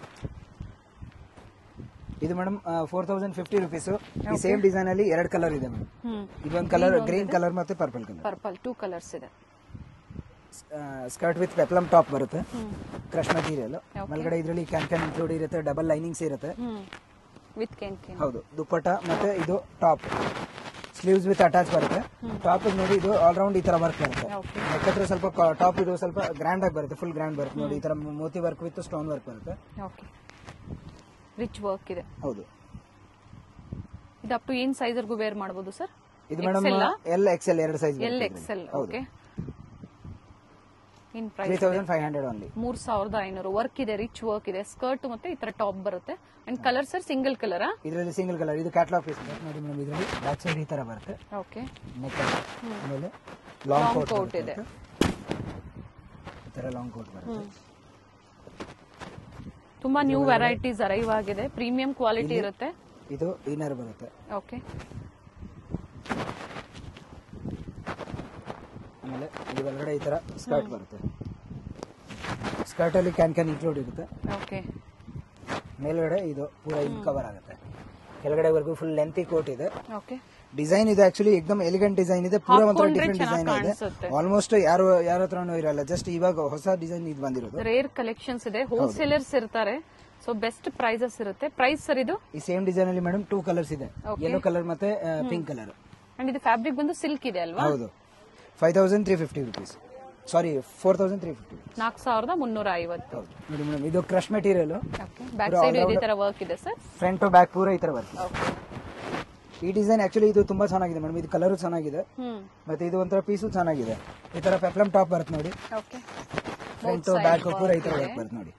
ಇದು madam four thousand fifty rupees ಈ ಸೇಮ್ ಡಿಸೈನ್ ಅಲ್ಲಿ ಎರಡು ಕಲರ್ ಇದೆ ಮೇಡಮ್ ಹ್ಮ್ ಇದೊಂದು ಕಲರ್ ಗ್ರೀನ್ ಕಲರ್ ಮತ್ತೆ purple colour purple two colours ಇದೆ ಸ್ಕರ್ಟ್ ವಿತ್ ಪೆಪ್ಲಮ್ ಟಾಪ್ ಬರುತ್ತೆ ಹ್ಮ್ ಕ್ರಶ್ ಮೆಟೀರಿಯಲ್ ಮೇಲ್ಗಡೆ ಇದರಲ್ಲಿ ಕ್ಯಾನ್ ಕ್ಯಾನ್ ಇನ್ಕ್ಲೂಡ್ ಇರುತ್ತೆ ಡಬಲ್ ಲೈನಿಂಗ್ಸ್ ಇರುತ್ತೆ ಹ್ಮ್ ವಿತ್ ಕೆನ್ ಕೆನ್ ಹೌದು ದುಪ್ಪಟ್ಟ ಮತ್ತೆ ಇದು ಟಾಪ್ ಸ್ಲೀವ್ಸ್ ವಿತ್ ಅಟ್ಯಾಚ್ ಬರುತ್ತೆ ಟಾಪ್ ನೋಡಿ ಇದು ಆಲ್ರೌಂಡ್ ಈ ತರ ವರ್ಕ್ ಬರುತ್ತೆ ಓಕೆ ನೆಕ್ ಹತ್ರ ಸ್ವಲ್ಪ ಟಾಪ್ ಇದು ಸ್ವಲ್ಪ ಗ್ರ್ಯಾಂಡ್ ಆಗಿ ಬರುತ್ತೆ ಫುಲ್ ಗ್ರ್ಯಾಂಡ್ ಬರುತ್ತೆ ನೋಡಿ ಈ ತರ ಮೋತಿ ವರ್ಕ್ ವಿತ್ ಸ್ಟೋನ್ ವರ್ಕ್ ಬರುತ್ತೆ ಓಕೆ ರಿಚ್ ವರ್ಕ್ ಇದೆ ಹೌದು ಇದು ಅಪ್ ಟು ಏನ್ ಸೈಜ್ವರೆಗೂ ವೇರ್ ಮಾಡ್ಬೋದು ಸರ್ ಇದು ಮೇಡಮ್ ಎಲ್ ಎಕ್ಸೆಲ್ ಎರಡು size L XL okay in three price thousand five hundred only ಮೂರ್ ಸಾವಿರದ ಐನೂರು ವರ್ಕ್ ಇದೆ ರಿಚ್ ವರ್ಕ್ ಇದೆ ಸ್ಕರ್ಟ್ ಮತ್ತೆ ಈ ತರ ಟಾಪ್ ಬರುತ್ತೆ and colour sir single colour ಇದರಲ್ಲಿ ಸಿಂಗಲ್ ಕಲರ್ ಇದು ಕ್ಯಾಟ್ಲಾಗ್ ಪೀಸ್ ನೋಡಿ ಮೇಡಮ್ ಇದರಲ್ಲಿ ಬ್ಯಾಕ್ ಸೈಡ್ ಈ ತರ ಬರುತ್ತೆ ಓಕೆ ನೆಕ್ ಆಮೇಲೆ ಲಾಂಗ್ Long ಕೋಟ್ coat ಇದೆ. ಈ ತರ ಲಾಂಗ್ ಕೋಟ್ ಬರುತ್ತೆ ತುಂಬಾ ನ್ಯೂ ವೆರೈಟೀಸ್ ಅರೈವ್ ಆಗಿದೆ ಪ್ರೀಮಿಯಂ ಕ್ವಾಲಿಟಿ ಇರುತ್ತೆ ಇದು ಇನ್ನರ್ ಬರುತ್ತೆ ಓಕೆ ಆಮೇಲೆ ಇದು ಒಳಗಡೆ ಈ ತರ ಸ್ಕರ್ಟ್ ಬರುತ್ತೆ ಸ್ಕರ್ಟ್ ಅಲ್ಲಿ ಕ್ಯಾನ್ ಕ್ಯಾನ್ ಇನ್ಕ್ಲೂಡ್ ಇರುತ್ತೆ ಓಕೆ ಮೇಲ್ಗಡೆ ಇದು ಪೂರ ಇದು ಕವರ್ ಆಗುತ್ತೆ ಕೆಳಗಡೆವರೆಗೂ ಫುಲ್ ಲೆಂತಿ ಕೋಟ್ ಇದೆ ಓಕೆ ಡಿಸೈನ್ ಇದೆ ಆಕ್ಚುಲಿ ಎಕ್ದಮ್ ಎಲಿಗೆಂಟ್ ಡಿಸೈನ್ ಇದೆ ಪೂರ ಒಂಥರ ಹಾಕೊಂಡ್ರೆ ಡಿಫ್ರೆಂಟ್ ಡಿಸೈನ್ ಚೆನ್ನಾಗ್ ಇದೆ ಕಾಣಿಸುತ್ತೆ. ಆಲ್ಮೋಸ್ಟ್ ಯಾರು ಯಾರ ಹತ್ರನೂ ಇರಲ್ಲ ಜಸ್ಟ್ ಇವಾಗ ಹೊಸ ಡಿಸೈನ್ ಇದು ಬಂದಿರೋದು ರೇರ್ ಕಲೆಕ್ಷನ್ಸ್ ಇದೆ ಹೋಲ್ಸೇಲರ್ಸ್ ಇರ್ತಾರೆ ಸೊ ಬೆಸ್ಟ್ ಪ್ರೈಸಸ್ ಇರುತ್ತೆ ಪ್ರೈಸ್ ಸರ್ ಇದು ಈ ಸೇಮ್ ಡಿಸೈನ್ ಅಲ್ಲಿ ಮೇಡಮ್ ಟೂ ಕಲರ್ಸ್ ಇದೆ Okay. ಯೆಲ್ಲೋ ಕಲರ್ ಮತ್ತೆ ಪಿಂಕ್ ಕಲರ್ ಅಂಡ್ ಇದು ಫ್ಯಾಬ್ರಿಕ್ ಬಂದು ಸಿಲ್ಕ್ ಇದೆ ಅಲ್ವಾ ಹೌದು five thousand three fifty rupees sorry four thousand three fifty ನಾಲ್ಕು ಸಾವಿರದ ಮುನ್ನೂರ ಐವತ್ತು ಹೌದು ನೋಡಿ ಮೇಡಮ್ ಇದು crush material okay back side ಇದೇ ತರ ವರ್ಕ್ ಇದೆ ಸರ್ ಫ್ರಂಟ್ ಟು ಬ್ಯಾಕ್ ಪೂರ ಈ ತರ ಬರ್ತದೆ ಓಕೆ ಈ ಡಿಸೈನ್ ಆಕ್ಚುಲಿ ಇದು ತುಂಬಾ ಚೆನ್ನಾಗಿದೆ ಮೇಡಮ್ ಇದು ಕಲರು ಚೆನ್ನಾಗಿದೆ ಹ್ಮ್ ಮತ್ತೆ ಇದು ಒಂಥರ ಪೀಸು ಚೆನ್ನಾಗಿದೆ ಈ ತರ ಪೆಪ್ಲಮ್ ಟಾಪ್ ಬರುತ್ತೆ ನೋಡಿ ಓಕೆ ಫ್ರಂಟ್ ಟು ಬ್ಯಾಕ್ ಪೂರ ಈ ತರ ವರ್ಕ್ ಬರುತ್ತೆ ನೋಡಿ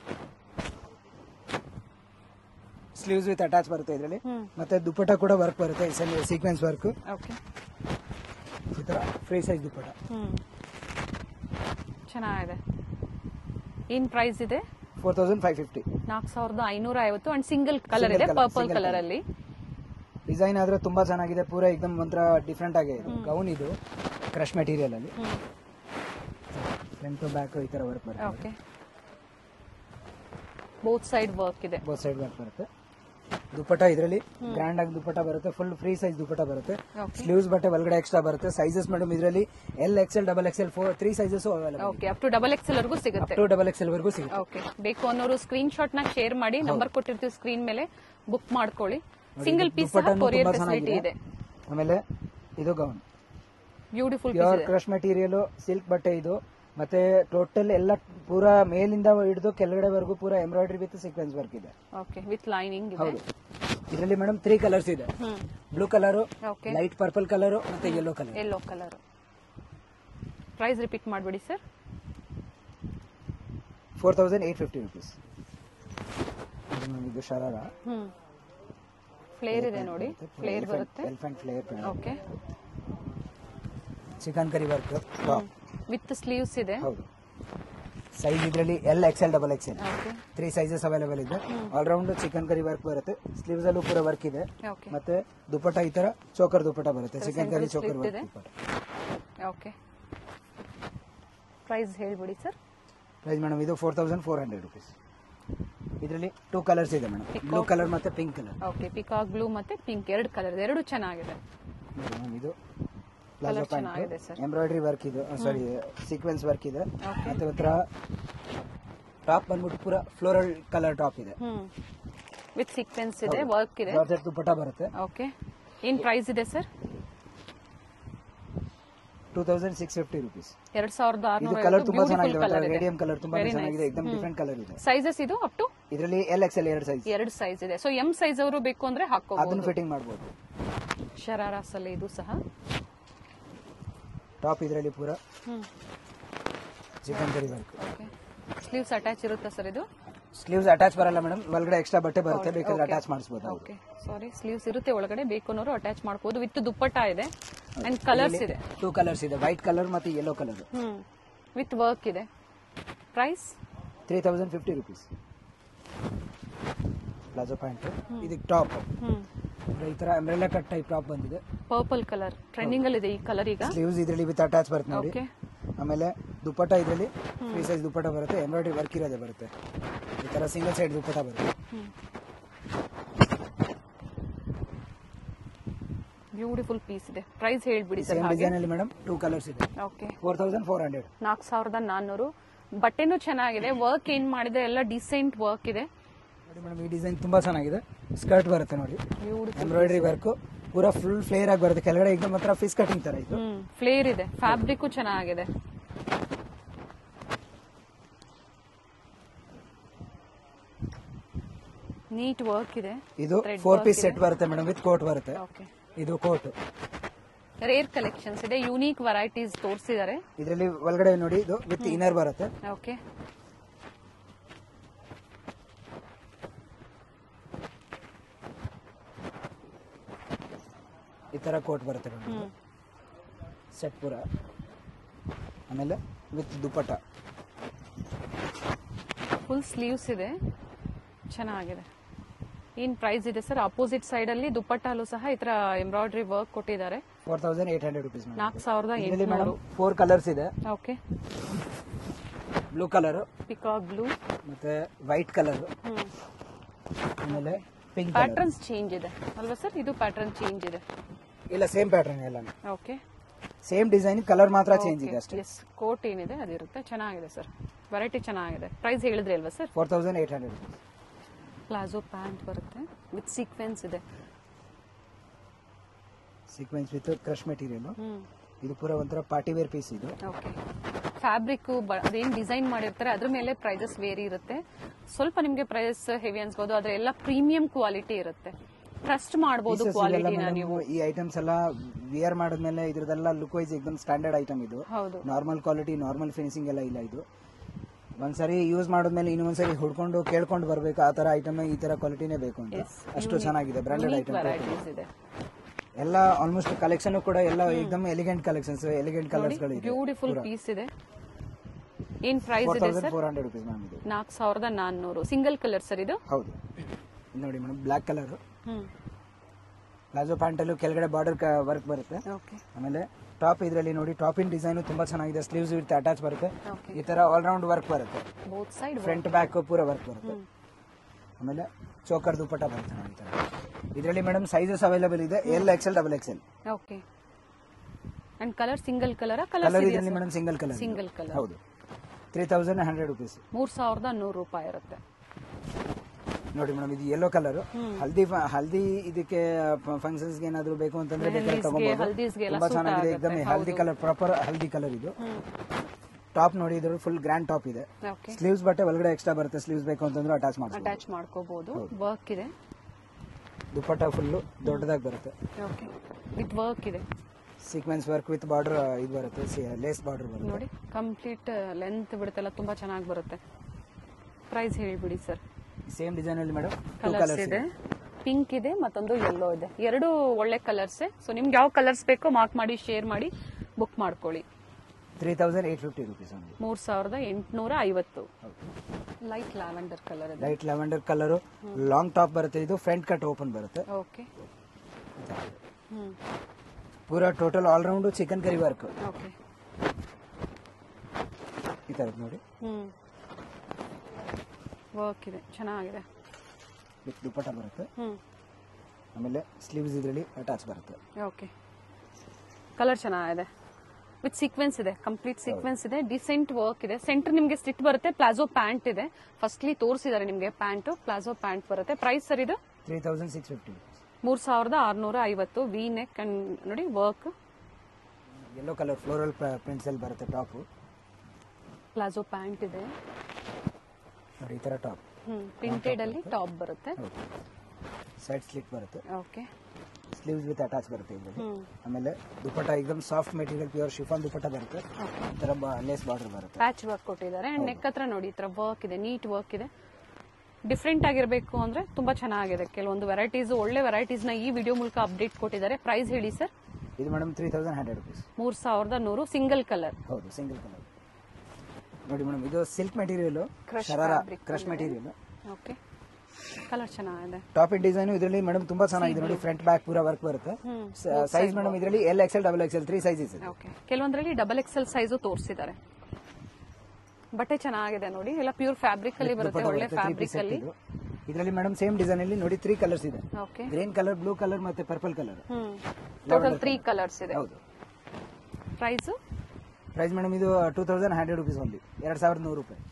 ಸ್ಲೀವ್ಸ್ ವಿತ್ ಅಟ್ಯಾಚ್ ಬರುತ್ತೆ ಇದರಲ್ಲಿ ಹ್ಮ್ ಮತ್ತೆ ದುಪ್ಪಟ್ಟ ಕೂಡ ವರ್ಕ್ ಬರುತ್ತೆ ಸೀಕ್ವೆನ್ಸ್ ವರ್ಕ್ ಓಕೆ ಈ ತರ ಫ್ರೀ ಸೈಜ್ ದುಪ್ಪಟ್ಟ ಹ್ಮ್ ಚೆನ್ನಾಗಿದೆ ಏನ್ ಪ್ರೈಸ್ ಇದೆ ಫೋರ್ ತೌಸಂಡ್ ಫೈವ್ ಫಿಫ್ಟಿ ನಾಲ್ಕು ಸಾವಿರದ ಐನೂರ ಐವತ್ತು ಅಂಡ್ ಸಿಂಗಲ್ ಕಲರ್ ಇದೆ colour, ಪರ್ಪಲ್ single ಕಲರ್ ಅಲ್ಲಿ ಡಿಸೈನ್ ಆದ್ರೆ ತುಂಬಾ ಚೆನ್ನಾಗಿದೆ ಪೂರ ಎಕ್ದಮ್ ಒಂಥರ ಡಿಫ್ರೆಂಟ್ ಆಗಿ ಗೌನ್ ಇದು ಕ್ರಶ್ ಮೆಟೀರಿಯಲ್ ಅಲ್ಲಿ ಹ್ಮ್ ಫ್ರಂಟ್ ಟು ಬ್ಯಾಕ್ ಈ ತರ ವರ್ಕ್ ಬರುತ್ತೆ ಓಕೆ ಬೋತ್ ಸೈಡ್ ವರ್ಕ್ ಇದೆ ಬೋತ್ ಸೈಡ್ ವರ್ಕ್ ಬರುತ್ತೆ ದುಪ್ಪಟ್ಟ ಇದರಲ್ಲಿ ಗ್ರ್ಯಾಂಡ್ ಆಗಿ ದುಪ್ಪಟ್ಟ ಬರುತ್ತೆ ಫುಲ್ ಫ್ರೀ ಸೈಜ್ ದುಪ್ಪಟ್ಟ ಬರುತ್ತೆ ಓಕೆ ಸ್ಲೀವ್ಸ್ ಬಟ್ಟೆ ಒಳಗಡೆ ಎಕ್ಸ್ಟ್ರಾ ಬರುತ್ತೆ ಸೈಜಸ್ ಮೇಡಮ್ ಇದರಲ್ಲಿ L XL double XL four three sizes available okay up to double X ವರ್ಗೂ ಸಿಗುತ್ತೆ ಟು ಡಬಲ್ ಎಕ್ಸೆಲ್ ವರೆಗೂ ಸಿಗುತ್ತೆ ಓಕೆ ಬೇಕು ಅನ್ನೋರು ಸ್ಕ್ರೀನ್ ಶಾಟ್ ನ ಶೇರ್ ಮಾಡಿ ನಂಬರ್ ಕೊಟ್ಟಿರ್ತೀವಿ ಸ್ಕ್ರೀನ್ ಮೇಲೆ ಬುಕ್ ಮಾಡ್ಕೊಳ್ಳಿ ಸಿಂಗಲ್ ಪೀಸ್ ಸಹ ದುಪ್ಪಟ್ಟನು ಕೊರಿಯರ್ ತುಂಬಾ ಫೆಸಿಲಿಟಿ ಇದೆ ಚೆನ್ನಾಗಿದೆ ಆಮೇಲೆ ಇದು ಗೌನ್ ಬ್ಯೂಟಿಫುಲ್ ಪೀಸ್ ಪ್ಯೂರ್ ಇದೆ ಕ್ರಶ್ ಮೆಟೀರಿಯಲ್ ಸಿಲ್ಕ್ ಬಟ್ಟೆ ಇದು ಮತ್ತೆ ಟೋಟಲ್ ಎಲ್ಲ ಪೂರ ಮೇಲಿಂದ ಹಿಡಿದು ಕೆಳಗಡೆವರೆಗೂ ಪೂರ ಎಂಬ್ರಾಯ್ಡರಿ ವಿತ್ ಸೀಕ್ವೆನ್ಸ್ ವರ್ಕ್ ಇದೆ ಓಕೆ ವಿತ್ ಲೈನಿಂಗ್ ಇದೆ ಹೌದು ಇದರಲ್ಲಿ ಮೇಡಮ್ ತ್ರೀ ಕಲರ್ಸ್ ಇದೆ hmm blue colour okay light purple colour ಮತ್ತೆ yellow colour yellow colour price repeat ಮಾಡಬೇಡಿ sir four thousand eight fifty rupees ಇದು ಶರಾರ ಹ್ಮ್ ಫ್ಲೇರ್ ಇದೆ ನೋಡಿ ಫ್ಲೇರ್ ಬರುತ್ತೆ elephant flare okay chikankari work top with sleeves ಇದೆ ಹೌದು ಸೈಜ್ ಇದರಲ್ಲಿ L XL double XL okay three sizes available ಇದೆ ಆಲ್ರೌಂಡ್ ಚಿಕನ್ ಕರಿ ವರ್ಕ್ ಬರುತ್ತೆ ಸ್ಲೀವ್ಸ್ ಅಲ್ಲೂ ಪೂರ ವರ್ಕ್ ಇದೆ ಓಕೆ ಮತ್ತೆ ದುಪ್ಪಟ್ಟ ಈ ತರ ಚೋಕರ್ ದುಪ್ಪಟ್ಟ ಬರುತ್ತೆ ಚಿಕನ್ ಕರಿ ಚೋಕರ್ ವರ್ಕ್ ಇದೆ. ದುಪ್ಪಟ್ಟ ಓಕೆ ಪ್ರೈಸ್ ಹೇಳ್ಬಿಡಿ ಸರ್ ಪ್ರೈಸ್ ಮೇಡಮ್ ಇದು four thousand four hundred rupees ಇದರಲ್ಲಿ ಟೂ ಕಲರ್ಸ್ ಇದೆ ಮೇಡಮ್ ಬ್ಲೂ ಕಲರ್ ಮತ್ತೆ pink colour okay peacock blue ಮತ್ತೆ ಪಿಂಕ್ ಎರಡು ಕಲರ್ ಎರಡು ಚೆನ್ನಾಗಿದೆ ನೋಡಿ ಮ್ಯಾಮ್ ಇದು ಪ್ಲಾಜೋ Colour ಚೆನ್ನಾಗಿದೆ ಪ್ಯಾಂಟ್ sir. ಎಂಬ್ರಾಯ್ಡ್ರಿ ವರ್ಕ್ ಇದೆ ಸಾರಿ ಸೀಕ್ವೆನ್ಸ್ ವರ್ಕ್ ಇದೆ Okay. ಮತ್ತೆ ಹತ್ರ ಟಾಪ್ ಬಂದ್ಬಿಟ್ಟು ಪೂರ ಫ್ಲೋರಲ್ ಕಲರ್ ಟಾಪ್ ಇದೆ ಹ್ಮ್ ವಿತ್ ಸೀಕ್ವೆನ್ಸ್ ಇದೆ ವರ್ಕ್ ಇದೆ ಜಾರ್ಜೆಟ್ ದುಪ್ಪಟ್ಟ ಬರುತ್ತೆ ಓಕೆ ಏನ್ ಪ್ರೈಸ್ ಇದೆ sir two thousand six fifty rupees ಎರಡ್ ಸಾವಿರದ ಇದು ಕಲರ್ ಆರ್ನೂರ ತುಂಬಾ ಚೆನ್ನಾಗಿದೆ ಕಲರ್ ಇದೆ ರೇಡಿಯಂ ಕಲರ್ ತುಂಬಾ Very ಚೆನ್ನಾಗಿದೆ nice. ಎಕ್ದಮ್ ಡಿಫ್ರೆಂಟ್ ಕಲರ್ ಇದೆ ಸೈಜಸ್ ಇದು ಅಪ್ ಟು ಇದರಲ್ಲಿ ಎಲ್ ಎಕ್ಸ್ ಎಲ್ ಎರಡು ಸೈಜ್ ಎರಡು ಸೈಜ್ ಇದೆ ಸೊ ಎಂ ಸೈಜ್ ಅವರು ಬೇಕು ಅಂದ್ರೆ ಅದನ್ನ ಹಾಕೋಬಹುದು ಫಿಟ್ಟಿಂಗ್ ಮಾಡಬಹುದು ಶರಾರಾಸ್ ಅಲ್ಲಿ ಇದು ಸಹ ಟಾಪ್ ಇದರಲ್ಲಿ ಪೂರ hmm chikankari work okay sleeves attach ಇರುತ್ತಾ ಸರ್ ಇದು ಸ್ಲೀವ್ಸ್ ಅಟ್ಯಾಚ್ ಬರಲ್ಲ ಮೇಡಮ್ ಒಳಗಡೆ ಎಕ್ಸ್ಟ್ರಾ ಬಟ್ಟೆ ಬರುತ್ತೆ ಬೇಕಾದ್ರೆ ಅಟ್ಯಾಚ್ ಮಾಡಿಸಬಹುದು ಓಕೆ ಸಾರಿ ಸ್ಲೀವ್ಸ್ ಇರುತ್ತೆ ಒಳಗಡೆ ಬೇಕು ಅನ್ನೋರು ಅಟ್ಯಾಚ್ ಮಾಡ್ಬೋದು ವಿತ್ ದುಪ್ಪಟ್ಟ ಇದೆ ಅಂಡ್ ಕಲರ್ಸ್ ಇದೆ ಟೂ ಕಲರ್ಸ್ ಇದೆ ವೈಟ್ ಕಲರ್ ಮತ್ತೆ yellow colour hmm with work ಇದೆ price three thousand fifty rupees palazzo pant ಇದಕ್ಕೆ ಟಾಪ್ ಹ್ಮ್ ಈ ತರ ಅಂಬ್ರೆಲ್ಲಾ ಕಟ್ ಟೈಪ್ ಟಾಪ್ ಬಂದಿದೆ ಪರ್ಪಲ್ ಕಲರ್ ಟ್ರೆಂಡಿಂಗ್ ಅಲ್ಲಿ ಇದೆ ಈ ಕಲರ್ ಈಗ ಸ್ಲೀವ್ಸ್ ಇದರಲ್ಲಿ ವಿತ್ ಅಟ್ಯಾಚ್ ಬರುತ್ತೆ ನೋಡಿ ಓಕೆ ಆಮೇಲೆ ದುಪ್ಪಟ್ಟ ಇದರಲ್ಲಿ ಫ್ರೀ ಸೈಜ್ ದುಪ್ಪಟ್ಟ ಬರುತ್ತೆ ಎಂಬ್ರಾಯ್ಡ್ರಿ ವರ್ಕ್ ಇರೋದೇ ಬರುತ್ತೆ ಈ ತರ ಸಿಂಗಲ್ ಸೈಡ್ ದುಪ್ಪಟ್ಟ ಬರುತ್ತೆ ಬ್ಯೂಟಿಫುಲ್ ಪೀಸ್ ಇದೆ ಪ್ರೈಸ್ ಹೇಳ್ಬಿಡಿ ಸರ್ ಸೇಮ್ ಹಾಗೆ ಡಿಸೈನ್ ಅಲ್ಲಿ ಮೇಡಮ್ ಟೂ ಕಲರ್ಸ್ ಇದೆ okay four thousand four hundred ನಾಲ್ಕು ಸಾವಿರದ ನಾನ್ನೂರು ಬಟ್ಟೆನೂ ಚೆನ್ನಾಗಿದೆ ವರ್ಕ್ ಏನ್ ಮಾಡಿದೆ ಎಲ್ಲ ಡಿಸೆಂಟ್ ವರ್ಕ್ ಇದೆ ನೋಡಿ ಮೇಡಮ್ ಈ ಡಿಸೈನ್ ತುಂಬಾ ಚೆನ್ನಾಗಿದೆ ಸ್ಕರ್ಟ್ ಬರುತ್ತೆ ನೋಡಿ ಬ್ಯೂಟಿಫುಲ್ ಎಂಬ್ರಾಯ್ಡ್ರಿ ವರ್ಕ್ ಪೂರಾ ಫುಲ್ ಫ್ಲೇರ್ ಆಗಿ ಬರುತ್ತೆ ಕೆಳಗಡೆ एकदम ಮಾತ್ರ ಫಿಸ್ ಕಟಿಂಗ್ ತರ ಇದು ಹ್ಮ್ ಫ್ಲೇರ್ ಇದೆ ಫ್ಯಾಬ್ರಿಕ್ ಚೆನ್ನಾಗಿದೆ ನೀಟ್ ವರ್ಕ್ ಇದೆ ಇದು Thread ಫೋರ್ work ಪೀಸ್ ಇದೆ. ಸೆಟ್ ಬರುತ್ತೆ ಮೇಡಮ್ ವಿತ್ ಕೋಟ್ ಬರುತ್ತೆ ಓಕೆ ಇದು ಕೋಟ್ ರೇರ್ ಕಲೆಕ್ಷನ್ಸ್ ಇದೆ ಯೂನಿಕ್ ವೆರೈಟೀಸ್ ತೋರಿಸಿದ್ದಾರೆ ಇದರಲ್ಲಿ ಒಳಗಡೆ ನೋಡಿ ಇದು ವಿತ್ ಇನ್ನರ್ ಬರುತ್ತೆ ಓಕೆ ಈ ತರ ಕೋಟ್ ಬರುತ್ತೆ ಮೇಡಮ್ ಸೆಟ್ ಪೂರ ಆಮೇಲೆ ವಿತ್ ದುಪ್ಪಟ್ಟ ಫುಲ್ ಸ್ಲೀವ್ಸ್ ಇದೆ ಚೆನ್ನಾಗಿದೆ ಏನ್ ಪ್ರೈಸ್ ಇದೆ ಸರ್ ಅಪೋಸಿಟ್ ಸೈಡ್ ಅಲ್ಲಿ ದುಪ್ಪಟ್ಟಲ್ಲೂ ಸಹ ಈ ತರ ಎಂಬ್ರಾಯ್ಡ್ರಿ ವರ್ಕ್ ಕೊಟ್ಟಿದ್ದಾರೆ four thousand eight hundred rupees ನಾಲ್ಕು ಸಾವಿರದ ಇದರಲ್ಲಿ ಎಂಟುನೂರು ಮೇಡಮ್ ಫೋರ್ ಕಲರ್ಸ್ ಇದೆ okay blue colour peacock blue ಮತ್ತೆ ವೈಟ್ ಕಲರ್ ಹ್ಮ್ ಆಮೇಲೆ ಪಿಂಕ್ ಕಲರ್ ಪ್ಯಾಟರ್ನ್ಸ್ ಚೇಂಜ್ ಇದೆ ಅಲ್ವಾ ಸರ್ ಇದು ಪ್ಯಾಟರ್ನ್ ಚೇಂಜ್ ಇದೆ ಇಲ್ಲ ಸೇಮ್ ಪ್ಯಾಟರ್ನ್ ಎಲ್ಲ ಓಕೆ ಸೇಮ್ ಡಿಸೈನ್ ಕಲರ್ ಮಾತ್ರ ಚೇಂಜ್ ಇದೆ ಅಷ್ಟೇ ಎಸ್ ಕೋಟ್ ಏನಿದೆ ಅದಿರುತ್ತೆ ಚೆನ್ನಾಗಿದೆ ಸರ್ ವೆರೈಟಿ ಚೆನ್ನಾಗಿದೆ ಪ್ರೈಸ್ ಹೇಳಿದ್ರಿ ಅಲ್ವಾ sir four thousand eight hundred rupees palazzo pant ಬರುತ್ತೆ ವಿತ್ ಸೀಕ್ವೆನ್ಸ್ ಇದೆ sequence with crush material hmm ಇದು ಪೂರ ಒಂಥರ ಪಾರ್ಟಿ ವೇರ್ ಪೀಸ್ ಇದು ಓಕೆ ಫ್ಯಾಬ್ರಿಕ್ ಅದೇನ್ ಡಿಸೈನ್ ಮಾಡಿರ್ತಾರೆ ಅದ್ರ ಮೇಲೆ ಪ್ರೈಸಸ್ ವೇರಿ ಇರುತ್ತೆ ಸ್ವಲ್ಪ ನಿಮ್ಗೆ ಪ್ರೈಸ್ ಹೆವಿ ಅನ್ಸ್ಬೋದು ಆದ್ರೆ ಎಲ್ಲ ಪ್ರೀಮಿಯಂ ಕ್ವಾಲಿಟಿ ಇರುತ್ತೆ ಟ್ರಸ್ಟ್ ಮಾಡಬಹುದು Pieces ಇವೆಲ್ಲ ಕ್ವಾಲಿಟಿನ madam ನೀವು ಈ ಐಟಮ್ಸ್ ಎಲ್ಲ ವಿಯರ್ ಮಾಡಿದ್ಮೇಲೆ ಇದ್ರದೆಲ್ಲ ಲುಕ್ ವೈಸ್ ಎಕ್ದಮ್ ಸ್ಟ್ಯಾಂಡರ್ಡ್ ಐಟಮ್ ಇದು ಹೌದು ನಾರ್ಮಲ್ ಕ್ವಾಲಿಟಿ ನಾರ್ಮಲ್ ಫಿನಿಶಿಂಗ್ ಎಲ್ಲ ಇಲ್ಲ ಇದು ಒಂದ್ಸರಿ ಯೂಸ್ ಮಾಡಿದ್ಮೇಲೆ ಇನ್ನೊಂದ್ಸರಿ ಹುಡ್ಕೊಂಡು ಕೇಳ್ಕೊಂಡು ಬರ್ಬೇಕು ಆ ತರ ಐಟಮ್ ಈ ತರ ಕ್ವಾಲಿಟಿನೇ ಬೇಕು ಅಂತ Yes. ಅಷ್ಟು ಚೆನ್ನಾಗಿದೆ ಬ್ರಾಂಡೆಡ್ ಐಟಮ್ ವೆರೈಟೀಸ್ ಇದೆ ಎಲ್ಲ ಆಲ್ಮೋಸ್ಟ್ ಕಲೆಕ್ಷನ್ ಕೂಡ ಎಲ್ಲ ಎಕ್ದಮ್ ಎಲಿಗೆಂಟ್ ಕಲೆಕ್ಷನ್ಸ್ ಎಲಿಗೆಂಟ್ ಕಲರ್ಸ್ ಗಳು ಇದೆ ಬ್ಯೂಟಿಫುಲ್ ಪೀಸ್ ಇದೆ ಏನ್ ಪ್ರೈಸ್ ಫೋರ್ ಇದೆ thousand sir four hundred rupees ma'am ಇದು ನಾಲ್ಕು ಸಾವಿರದ ನಾನ್ನೂರು ಸಿಂಗಲ್ ಕಲರ್ ಸರ್ ಇದು ಹೌದು ಇದು ನೋಡಿ madam black colour hmm palazzo pant ಅಲ್ಲೂ ಕೆಳಗಡೆ ಬಾರ್ಡರ್ ವರ್ಕ್ ಬರುತ್ತೆ ಓಕೆ ಆಮೇಲೆ ಟಾಪ್ ಇದರಲ್ಲಿ ನೋಡಿ ಟಾಪಿನ ಡಿಸೈನ್ ತುಂಬಾ ಚೆನ್ನಾಗಿದೆ ಸ್ಲೀವ್ಸ್ ವಿತ್ ಅಟ್ಯಾಚ್ ಬರುತ್ತೆ ಓಕೆ ಈ ತರ ಆಲ್ ರೌಂಡ್ ವರ್ಕ್ ಬರುತ್ತೆ ಬೋತ್ ಸೈಡ್ ಫ್ರಂಟ್ ಬ್ಯಾಕ್ ಪೂರ ವರ್ಕ್ ಬರುತ್ತೆ ಆಮೇಲೆ ಚೋಕರ್ ದುಪ್ಪಟ್ಟ ಬರುತ್ತೆ ನೋಡಿ ಈ ತರ ಇದರಲ್ಲಿ ಮೇಡಮ್ ಸೈಜಸ್ ಅವೈಲೇಬಲ್ ಇದೆ L XL double XL okay and colour single colour colour colour ಇದರಲ್ಲಿ madam single colour single colour ಹೌದು ತ್ರೀ ತೌಸಂಡ್ ಹಂಡ್ರೆಡ್ ರುಪೀಸ್ ಮೂರ್ ಸಾವಿರದ ನೂರು ರೂಪಾಯಿ ಇರುತ್ತೆ ನೋಡಿ ಮೇಡಮ್ ಇದು ಯೆಲ್ಲೋ ಕಲರ್ ಹಲ್ದಿ ಫ- ಹಲ್ದಿ ಇದಕ್ಕೆ ಫಂಕ್ಷನ್ಸ್ ಗೆ ಏನಾದ್ರು ಬೇಕು ಅಂತಂದ್ರೆ ಬೇಕಾದ್ರೆ ಮೆಹಂದೀಸ್ಗೆ, ತಗೋಬಹುದು ಹಲ್ದೀಸ್ಗೆ ಎಲ್ಲ ತುಂಬಾ suit ಚೆನ್ನಾಗಿದೆ ಆಗುತ್ತೆ, एकदम haldi colour proper haldi colour ಇದು ಟಾಪ್ ನೋಡಿ ಇದ್ರ ಫುಲ್ ಗ್ರ್ಯಾಂಡ್ ಟಾಪ್ ಇದೆ ಓಕೆ ಸ್ಲೀವ್ಸ್ ಬಟ್ಟೆ ಒಳಗಡೆ ಎಕ್ಸ್ಟ್ರಾ ಬರುತ್ತೆ ಸ್ಲೀವ್ಸ್ ಬೇಕು ಅಂತಂದ್ರೆ ಅಟ್ಯಾಚ್ ಮಾಡ್ಬೋದು ಅಟ್ಯಾಚ್ ಮಾಡ್ಕೋಬಹುದು ವರ್ಕ್ ಇದೆ ದುಪ್ಪಟ್ಟ ಫುಲ್ ದೊಡ್ಡದಾಗಿ ಬರುತ್ತೆ ಓಕೆ ವಿತ್ ವರ್ಕ್ ಇದೆ ಸೀಕ್ವೆನ್ಸ್ ವರ್ಕ್ ವಿತ್ ಬಾರ್ಡರ್ ಇದು ಬರುತ್ತೆ ಲೇಸ್ ಬಾರ್ಡರ್ ಬರುತ್ತೆ ನೋಡಿ ಕಂಪ್ಲೀಟ್ ಲೆಂತ್ ಬಿಡುತ್ತೆಲ್ಲ ತುಂಬಾ ಚೆನ್ನಾಗಿ ಬರುತ್ತೆ ಪ್ರೈಸ್ ಹೇಳಿಬಿಡಿ ಸರ್ ಸೇಮ್ ಡಿಸೈನ್ ಅಲ್ಲಿ ಮೇಡಮ್ ಟೂ ಕಲರ್ಸ್ ಕಲರ್ಸ್ ಇದೆ ಪಿಂಕ್ ಇದೆ ಮತ್ತೊಂದು ಯೆಲ್ಲೋ ಇದೆ ಎರಡು ಒಳ್ಳೆ ಕಲರ್ಸ್ ಸೊ ನಿಮ್ಗೆ ಯಾವ ಕಲರ್ಸ್ ಬೇಕೋ ಮಾರ್ಕ್ ಮಾಡಿ ಶೇರ್ ಮಾಡಿ ಬುಕ್ ಮಾಡ್ಕೊಳ್ಳಿ three thousand eight fifty rupees ಒಂದು ಮೂರ್ ಸಾವಿರದ ಎಂಟುನೂರ ಐವತ್ತು ಲೈಟ್ ಲ್ಯಾವೆಂಡರ್ ಕಲರ್ ಇದೆ light lavender colour long top ಬರುತ್ತೆ ಇದು ಫ್ರಂಟ್ ಕಟ್ ಓಪನ್ ಬರುತ್ತೆ ಓಕೆ ಹ್ಮ್ ಪೂರಾ total all round chikankari work okay ಈ ಥರದ್ದು ನೋಡಿ ಹ್ಮ್ ವರ್ಕ್ ಇದೆ ಚೆನ್ನಾಗಿದೆ ವಿತ್ ದುಪ್ಪಟ್ಟ ಬರುತ್ತೆ ಹ್ಮ್ ಆಮೇಲೆ ಸ್ಲೀವ್ಸ್ ಇದರಲ್ಲಿ ಅಟ್ಯಾಚ್ ಬರುತ್ತೆ ಓಕೆ ಕಲರ್ ಚೆನ್ನಾಗಿದೆ ವಿತ್ ಸೀಕ್ವೆನ್ಸ್ ಇದೆ ಕಂಪ್ಲೀಟ್ ಸೀಕ್ವೆನ್ಸ್ ಇದೆ ಡಿಸೆಂಟ್ ವರ್ಕ್ ಇದೆ ಸೆಂಟರ್ ನಿಮಗೆ ಸ್ಟಿಟ್ ಬರುತ್ತೆ ಪ್ಲಾಜೋ ಪ್ಯಾಂಟ್ ಇದೆ ಫಸ್ಟ್ಲಿ ತೋರಿಸಿದ್ದಾರೆ ನಿಮಗೆ ಪ್ಯಾಂಟ್ ಪ್ಲಾಜೋ ಪ್ಯಾಂಟ್ ಬರುತ್ತೆ ಪ್ರೈಸ್ ಸರ್ ಇದು three thousand six fifty rupees ಮೂರ್ ಸಾವಿರದ ಆರ್ನೂರ ಐವತ್ತು ವಿ ನೆಕ್ ಅಂಡ್ ನೋಡಿ ವರ್ಕ್ ಯೆಲ್ಲೋ ಕಲರ್ ಫ್ಲೋರಲ್ ಪ್ರಿಂಟ್ಸಲ್ಲಿ ಬರುತ್ತೆ ಟಾಪು ಪ್ಲಾಜೋ ಪ್ಯಾಂಟ್ ಇದೆ ನೋಡಿ ಈ ಥರ ಟಾಪ್ ಹ್ಮ್ ಪ್ರಿಂಟೆಡ್ ಅಲ್ಲಿ ಟಾಪ್ ಬರುತ್ತೆ ಹೌದು ಸೈಡ್ ಸ್ಲಿಟ್ ಬರುತ್ತೆ ಓಕೆ ಸ್ಲೀವ್ಸ್ ವಿತ್ ಅಟ್ಯಾಚ್ ಬರುತ್ತೆ ಇದರಲ್ಲಿ ಹ್ಮ್ ಆಮೇಲೆ ದುಪ್ಪಟ್ಟ ಎಕ್ದಮ್ soft material pure chiffon dupatta ಬರುತ್ತೆ ಈ ಥರ ಲೇಸ್ ಬಾರ್ಡರ್ ಬರುತ್ತೆ ಪ್ಯಾಚ್ ವರ್ಕ್ ಕೊಟ್ಟಿದ್ದಾರೆ ಅಂಡ್ ನೆಕ್ ಹತ್ರ ನೋಡಿ ಈ ತರ ವರ್ಕ್ ಇದೆ ನೀಟ್ ವರ್ಕ್ ಇದೆ ಡಿಫ್ರೆಂಟ್ ಆಗಿರಬೇಕು ಅಂದ್ರೆ ತುಂಬಾ ಚೆನ್ನಾಗಿದೆ ಕೆಲವೊಂದು ವೆರೈಟೀಸ್ ಒಳ್ಳೆ ವೆರೈಟೀಸ್ ನ ಈ ವಿಡಿಯೋ ಮೂಲಕ ಅಪ್ಡೇಟ್ ಕೊಟ್ಟಿದ್ದಾರೆ ಪ್ರೈಸ್ ಹೇಳಿ ಸರ್ ಇದು madam three thousand hundred rupees ಮೂರ್ ಸಾವಿರದ ನೂರು ಸಿಂಗಲ್ ಕಲರ್ ಹೌದು ಸಿಂಗಲ್ ಕಲರ್ ನೋಡಿ ಮೇಡಮ್ ಇದು silk material Crush sharara fabric crush material okay colour ಚೆನ್ನಾಗಿದೆ ಟಾಪ್ ಇನ್ ಡಿಸೈನ್ ಇದರಲ್ಲಿ ಮೇಡಮ್ ತುಂಬಾ ಚೆನ್ನಾಗಿದೆ ನೋಡಿ ಫ್ರಂಟ್ ಬ್ಯಾಕ್ ಪೂರ ವರ್ಕ್ ಬರುತ್ತೆ ಸೈಜ್ ಮೇಡಮ್ ಇದರಲ್ಲಿ L XL double XL three sizes ಇದೆ ಓಕೆ ಕೆಲವೊಂದ್ರಲ್ಲಿ ಡಬಲ್ ಎಕ್ಸೆಲ್ ಸೈಜು ತೋರಿಸಿದ್ದಾರೆ ಬಟ್ಟೆ ಚೆನ್ನಾಗಿದೆ ನೋಡಿ ಎಲ್ಲ ಪ್ಯೂರ್ ಫ್ಯಾಬ್ರಿಕ್ ಅಲ್ಲಿ ಬರುತ್ತೆ ಒಳ್ಳೆ ಫ್ಯಾಬ್ರಿಕ್ ಅಲ್ಲಿ ಇದರಲ್ಲಿ ಮೇಡಮ್ ಸೇಮ್ ಡಿಸೈನ್ ಅಲ್ಲಿ ನೋಡಿ ತ್ರೀ ಕಲರ್ಸ್ ಇದೆ okay green colour blue colour ಮತ್ತೆ purple colour hmm total three colours ಇದೆ ಹೌದು ಪ್ರೈಸ್ ಪ್ರೈಸ್ ಮೇಡಮ್ ಇದು two thousand hundred rupees only ಎರಡ್ ಸಾವಿರದ ನೂರು ರೂಪಾಯಿ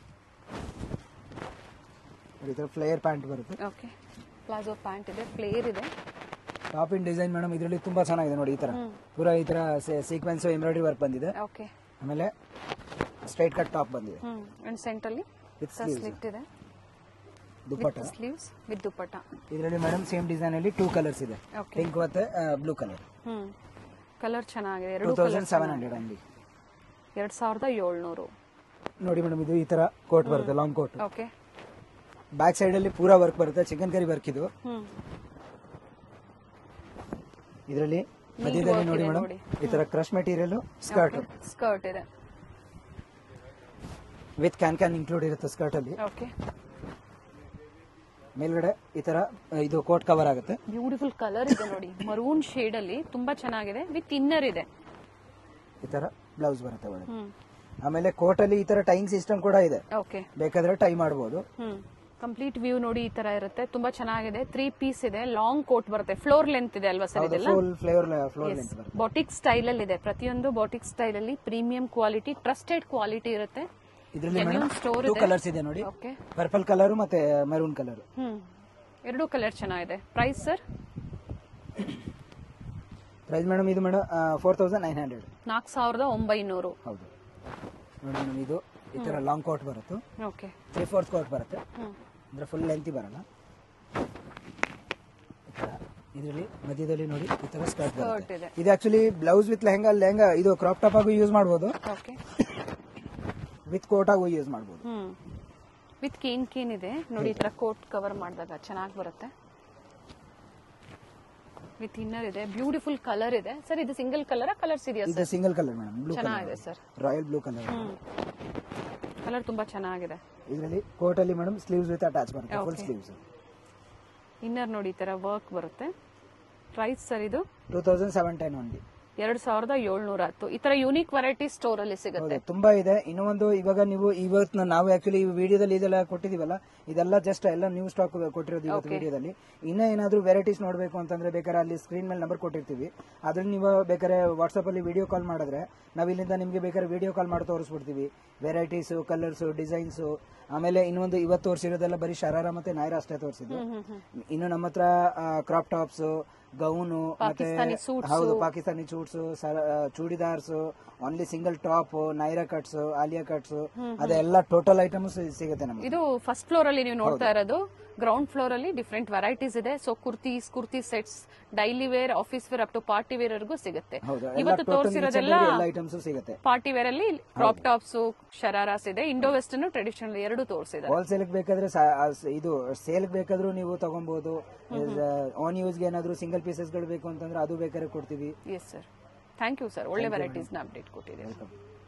ನೋಡಿ, ಈ ಥರ ಫ್ಲೇಯರ್ ಪ್ಯಾಂಟ್ ಬರುತ್ತೆ ಓಕೆ ಪ್ಲಾಜೋ ಪ್ಯಾಂಟ್ ಇದೆ ಫ್ಲೇರ್ ಇದೆ ಟಾಪ್ ಇನ್ ಡಿಸೈನ್ ಮೇಡಮ್ ಇದರಲ್ಲಿ ತುಂಬಾ ಚೆನ್ನಾಗಿದೆ ನೋಡಿ ಈ ತರ ಪೂರಾ ಈ ತರ ಸೀಕ್ವೆನ್ಸ್ ಎಂಬ್ರಾಯ್ಡರಿ ವರ್ಕ್ ಬಂದಿದೆ ಓಕೆ ಆಮೇಲೆ ಸ್ಟ್ರೈಟ್ ಕಟ್ ಟಾಪ್ ಬಂದಿದೆ ಹ್ಮ್ ಅಂಡ್ ಸೆಂಟ್ರಲ್ಲಿ ವಿತ್ ಸ್ಲೀವ್ಸ್ ಸ್ಲಿಟ್ ಇದೆ ದುಪ್ಪಟ್ಟ ಸ್ಲೀವ್ಸ್ ವಿತ್ ದುಪ್ಪಟ್ಟ ಇದರಲ್ಲಿ ಮೇಡಮ್ ಸೇಮ್ ಡಿಸೈನ್ ಅಲ್ಲಿ ಟೂ ಕಲರ್ಸ್ ಇದೆ ಓಕೆ ಪಿಂಕ್ ಮತ್ತೆ ಬ್ಲೂ ಕಲರ್ ಹ್ಮ್ ಕಲರ್ ಚೆನ್ನಾಗಿದೆ ಟೂ ಎರಡು ತೌಸಂಡ್ ಸೆವೆನ್ ಹಂಡ್ರೆಡ್ ಅಲ್ಲಿ ಎರಡ್ ಸಾವಿರದ ಏಳ್ನೂರು ನೋಡಿ ಮೇಡಮ್ ಇದು ಈ ತರ ಕೋಟ್ ಬರುತ್ತೆ long coat okay back side ಅಲ್ಲಿ ಪೂರಾ ವರ್ಕ್ ಬರುತ್ತೆ ಚಿಕನ್ ಕರಿ ವರ್ಕ್ ಇದು ಹ್ಮ್ ಇದರಲ್ಲಿ ಮಧ್ಯದಲ್ಲಿ ನೋಡಿ ಮೇಡಮ್ ಈ ತರ ಕ್ರಶ್ ಮೆಟೀರಿಯಲ್ ಸ್ಕರ್ಟ್ ಸ್ಕರ್ಟ್ ಇದೆ ವಿತ್ ಕ್ಯಾನ್ ಕ್ಯಾನ್ ಇನ್ಕ್ಲೂಡ್ ಇರುತ್ತೆ ಸ್ಕರ್ಟ್ ಅಲ್ಲಿ ಓಕೆ ಮೇಲ್ಗಡೆ ಈ ತರ ಇದು ಕೋಟ್ ಕವರ್ ಆಗುತ್ತೆ ಬ್ಯೂಟಿಫುಲ್ ಕಲರ್ ಇದೆ ನೋಡಿ ಮರೂನ್ ಶೇಡ್ ಅಲ್ಲಿ ತುಂಬಾ ಚೆನ್ನಾಗಿದೆ ವಿತ್ ಇನ್ನರ್ ಇದೆ ಈ ತರ ಬ್ಲೌಸ್ ಬರುತ್ತೆ ಒಳಗೆ ಹ್ಮ್ ಆಮೇಲೆ ಕೋಟ್ ಅಲ್ಲಿ ಈ ತರ ಟೈಂಗ್ ಸಿಸ್ಟಮ್ ಕೂಡ ಇದೆ ಓಕೆ ಬೇಕಾದ್ರೆ ಟೈ ಮಾಡಬಹುದು ಹ್ಮ್ ಕಂಪ್ಲೀಟ್ ವ್ಯೂ ನೋಡಿ ಈ ತರ ಇರುತ್ತೆ ತುಂಬಾ ಚೆನ್ನಾಗಿದೆ ತ್ರೀ ಪೀಸ್ ಇದೆ ಲಾಂಗ್ ಕೋಟ್ ಬರುತ್ತೆ ಫ್ಲೋರ್ ಲೆಂತ್ ಇದೆ ಅಲ್ವಾ ಸರ್ ಇದೆಲ್ಲ ಫುಲ್ ಫ್ಲೇವರ್ ಫ್ಲೋರ್ ಲೆಂತ್ ಬರುತ್ತೆ ಬಾಟಿಕ್ ಸ್ಟೈಲ್ ಅಲ್ಲಿ ಇದೆ ಪ್ರತಿಯೊಂದು ಬಾಟಿಕ್ ಸ್ಟೈಲ್ ಅಲ್ಲಿ ಪ್ರೀಮಿಯಂ ಕ್ವಾಲಿಟಿ ಟ್ರಸ್ಟೆಡ್ ಕ್ವಾಲಿಟಿ ಇರುತ್ತೆ ಇದರಲ್ಲಿ Genuine ಮೇಡಮ್ store ಟೂ ಇದೆ. ಕಲರ್ಸ್ ಇದೆ ನೋಡಿ ಓಕೆ ಪರ್ಪಲ್ ಕಲರ್ ಮತ್ತೆ ಮೆರೂನ್ ಕಲರ್ ಹ್ಮ್ ಎರಡು ಕಲರ್ ಚೆನ್ನಾಗಿದೆ ಪ್ರೈಸ್ ಸರ್ ಪ್ರೈಸ್ ಮೇಡಮ್ ಇದು madam four thousand nine hundred ನಾಲ್ಕು ಸಾವಿರದ ಒಂಬೈನೂರು ಹೌದು ನೋಡಿ ಮೇಡಮ್ ಇದು ಈ ತರ ಲಾಂಗ್ ಕೋಟ್ ಬರುತ್ತೆ ಓಕೆ ತ್ರೀ ಫೋರ್ತ್ ಕೋಟ್ ಬರುತ್ತೆ ಹ್ಮ್ ಅಂದ್ರೆ ಫುಲ್ ಲೆಂತಿ ಬರಲ್ಲ ಈ ತರ ಇದರಲ್ಲಿ ಮಧ್ಯದಲ್ಲಿ ನೋಡಿ ಈ ತರ ಸ್ಕರ್ಟ್ Skirt ಬರುತ್ತೆ ಇದೆ. ಇದು actually blouse with lehenga lehenga ಇದು ಕ್ರಾಪ್ ಟಾಪ್ ಆಗೂ ಯೂಸ್ ಮಾಡಬಹುದು ಓಕೆ ವಿತ್ ಕೋಟ್ ಆಗೂ ಯೂಸ್ ಮಾಡಬಹುದು ಹ್ಮ್ ವಿತ್ ಕೇನ್ ಕೇನ್ ಇದೆ ನೋಡಿ ಈ ತರ ಕೋಟ್ ಕವರ್ ಮಾಡಿದಾಗ ಚೆನ್ನಾಗಿ ಬರುತ್ತೆ ವಿತ್ ಇನ್ನರ್ ಇದೆ ಬ್ಯೂಟಿಫುಲ್ ಕಲರ್ ಇದೆ ಸರ್ ಇದು ಸಿಂಗಲ್ ಕಲರ್ ಕಲರ್ಸ್ ಇದೆಯಾ ಇದು sir single colour madam blue ಚೆನ್ನಾಗಿದೆ sir royal blue colour hmm colour ತುಂಬಾ ಚೆನ್ನಾಗಿದೆ ಇದರಲ್ಲಿ ಕೋಟ್ ಅಲ್ಲಿ ಮೇಡಮ್ ಸ್ಲೀವ್ಸ್ ವಿತ್ ಅಟ್ಯಾಚ್ ಬರುತ್ತೆ ಫುಲ್ Okay. ಸ್ಲೀವ್ಸ್ ಇನ್ನರ್ ನೋಡಿ ಈ ತರ ವರ್ಕ್ ಬರುತ್ತೆ ಪ್ರೈಸ್ ಸರ್ ಇದು two thousand seven ten only ಎರಡ್ ಸಾವಿರದ ಏಳ್ನೂರ ಹತ್ತು ಈ ತರ ಯೂನಿಕ್ ವೆರೈಟಿ ಸ್ಟೋರ್ ಅಲ್ಲಿ ಸಿಗುತ್ತೆ ಹೌದು ತುಂಬಾ ಇದೆ ಇನ್ನೂ ಒಂದು ಇವಾಗ ನೀವು ಇವತ್ತು ನಾವು ಆಕ್ಚುಲಿ ಈ ವಿಡಿಯೋದಲ್ಲಿ ಇದೆಲ್ಲ ಕೊಟ್ಟಿದೀವಲ್ಲ ಇದೆಲ್ಲ ಜಸ್ಟ್ ಎಲ್ಲ ನ್ಯೂ ಸ್ಟಾಕ್ ಕೊಟ್ಟಿರೋದು ಇವತ್ತು ವಿಡಿಯೋದಲ್ಲಿ ಇನ್ನೂ ಏನಾದ್ರೂ ವೆರೈಟೀಸ್ ನೋಡಬೇಕು ಅಂತಂದ್ರೆ ಬೇಕಾದ್ರೆ ಅಲ್ಲಿ ಸ್ಕ್ರೀನ್ ಮೇಲೆ ನಂಬರ್ ಕೊಟ್ಟಿರ್ತೀವಿ ಅದ್ರಲ್ಲಿ ನೀವು ಬೇಕಾದ್ರೆ ವಾಟ್ಸ್ಆಪ್ ಅಲ್ಲಿ ವಿಡಿಯೋ ಕಾಲ್ ಮಾಡಿದ್ರೆ ನಾವು ಇಲ್ಲಿಂದ ನಿಮಗೆ ಬೇಕಾದ್ರೆ ವಿಡಿಯೋ ಕಾಲ್ ಮಾಡಿ ತೋರಿಸ್ಬಿಡ್ತೀವಿ ವೆರೈಟೀಸ್ ಕಲರ್ಸ್ ಡಿಸೈನ್ಸ್ ಆಮೇಲೆ ಇನ್ನೊಂದು ಇವತ್ತು ತೋರಿಸಿರೋದೆಲ್ಲ ಬರೀ ಶರಾರ ಮತ್ತೆ ನಾಯ್ರ ಅಷ್ಟೇ ತೋರಿಸಿದ್ದು ಇನ್ನು ನಮ್ಮ ಹತ್ರ ಕ್ರಾಪ್ ಟಾಪ್ಸ್ ಗೌನು ಮತ್ತೆ ಪಾಕಿಸ್ತಾನಿ suits. ಹೌದು Pakistani suits churidars only single top Naira cuts Alia cuts ಅದೆಲ್ಲ ಟೋಟಲ್ ಐಟಮ್ಸ್ ಸಿಗುತ್ತೆ ನಮಗೆ ಇದು ಫಸ್ಟ್ ಫ್ಲೋರ್ ಅಲ್ಲಿ ನೀವು ನೋಡ್ತಾ ಇರೋದು ಗ್ರೌಂಡ್ ಫ್ಲೋರ್ ಅಲ್ಲಿ ಡಿಫ್ರೆಂಟ್ ವೆರೈಟೀಸ್ ಇದೆ so kurtis kurti sets daily wear office wear up to party wear ವರೆಗೂ ಸಿಗುತ್ತೆ ಹೌದು ಎಲ್ಲ ಇವತ್ತು ಟೋಟಲ್ ತೋರಿಸಿರೋದೆಲ್ಲ ಎಲ್ಲ ಐಟಮ್ಸ್ ಸಿಗುತ್ತೆ ಪಾರ್ಟಿ ವೇರ್ ಅಲ್ಲಿ ಕ್ರಾಪ್ ಟಾಪ್ಸ್ ಶರಾರಾಸ್ ಇದೆ ಇಂಡೋ ವೆಸ್ಟರ್ನ್ ಟ್ರೆಡಿಷನಲ್ ಎರಡು ತೋರಿಸಿದ್ದಾರೆ ಹೋಲ್ಸೇಲ್ ಬೇಕಾದ್ರೆ ಸಾ- ಆ ಸ- ಇದು ಸೇಲ್ ಬೇಕಾದ್ರೂ ನೀವು ತಗೊಬಹುದು ಆನ್ ಯೂಸ್ಗೆ ಏನಾದ್ರು ಸಿಂಗಲ್ ಪೀಸಸ್ ಗಳು ಬೇಕು ಅಂತಂದ್ರೆ ಅದು ಬೇಕಾದ್ರೆ ಕೊಡ್ತೀವಿ yes sir thank you sir ಒಳ್ಳೆ ವೆರೈಟೀಸ್ ನ ಅಪ್ಡೇಟ್ ಕೊಟ್ಟಿದ್ದೀವಿ ವೆಲ್ಕಮ್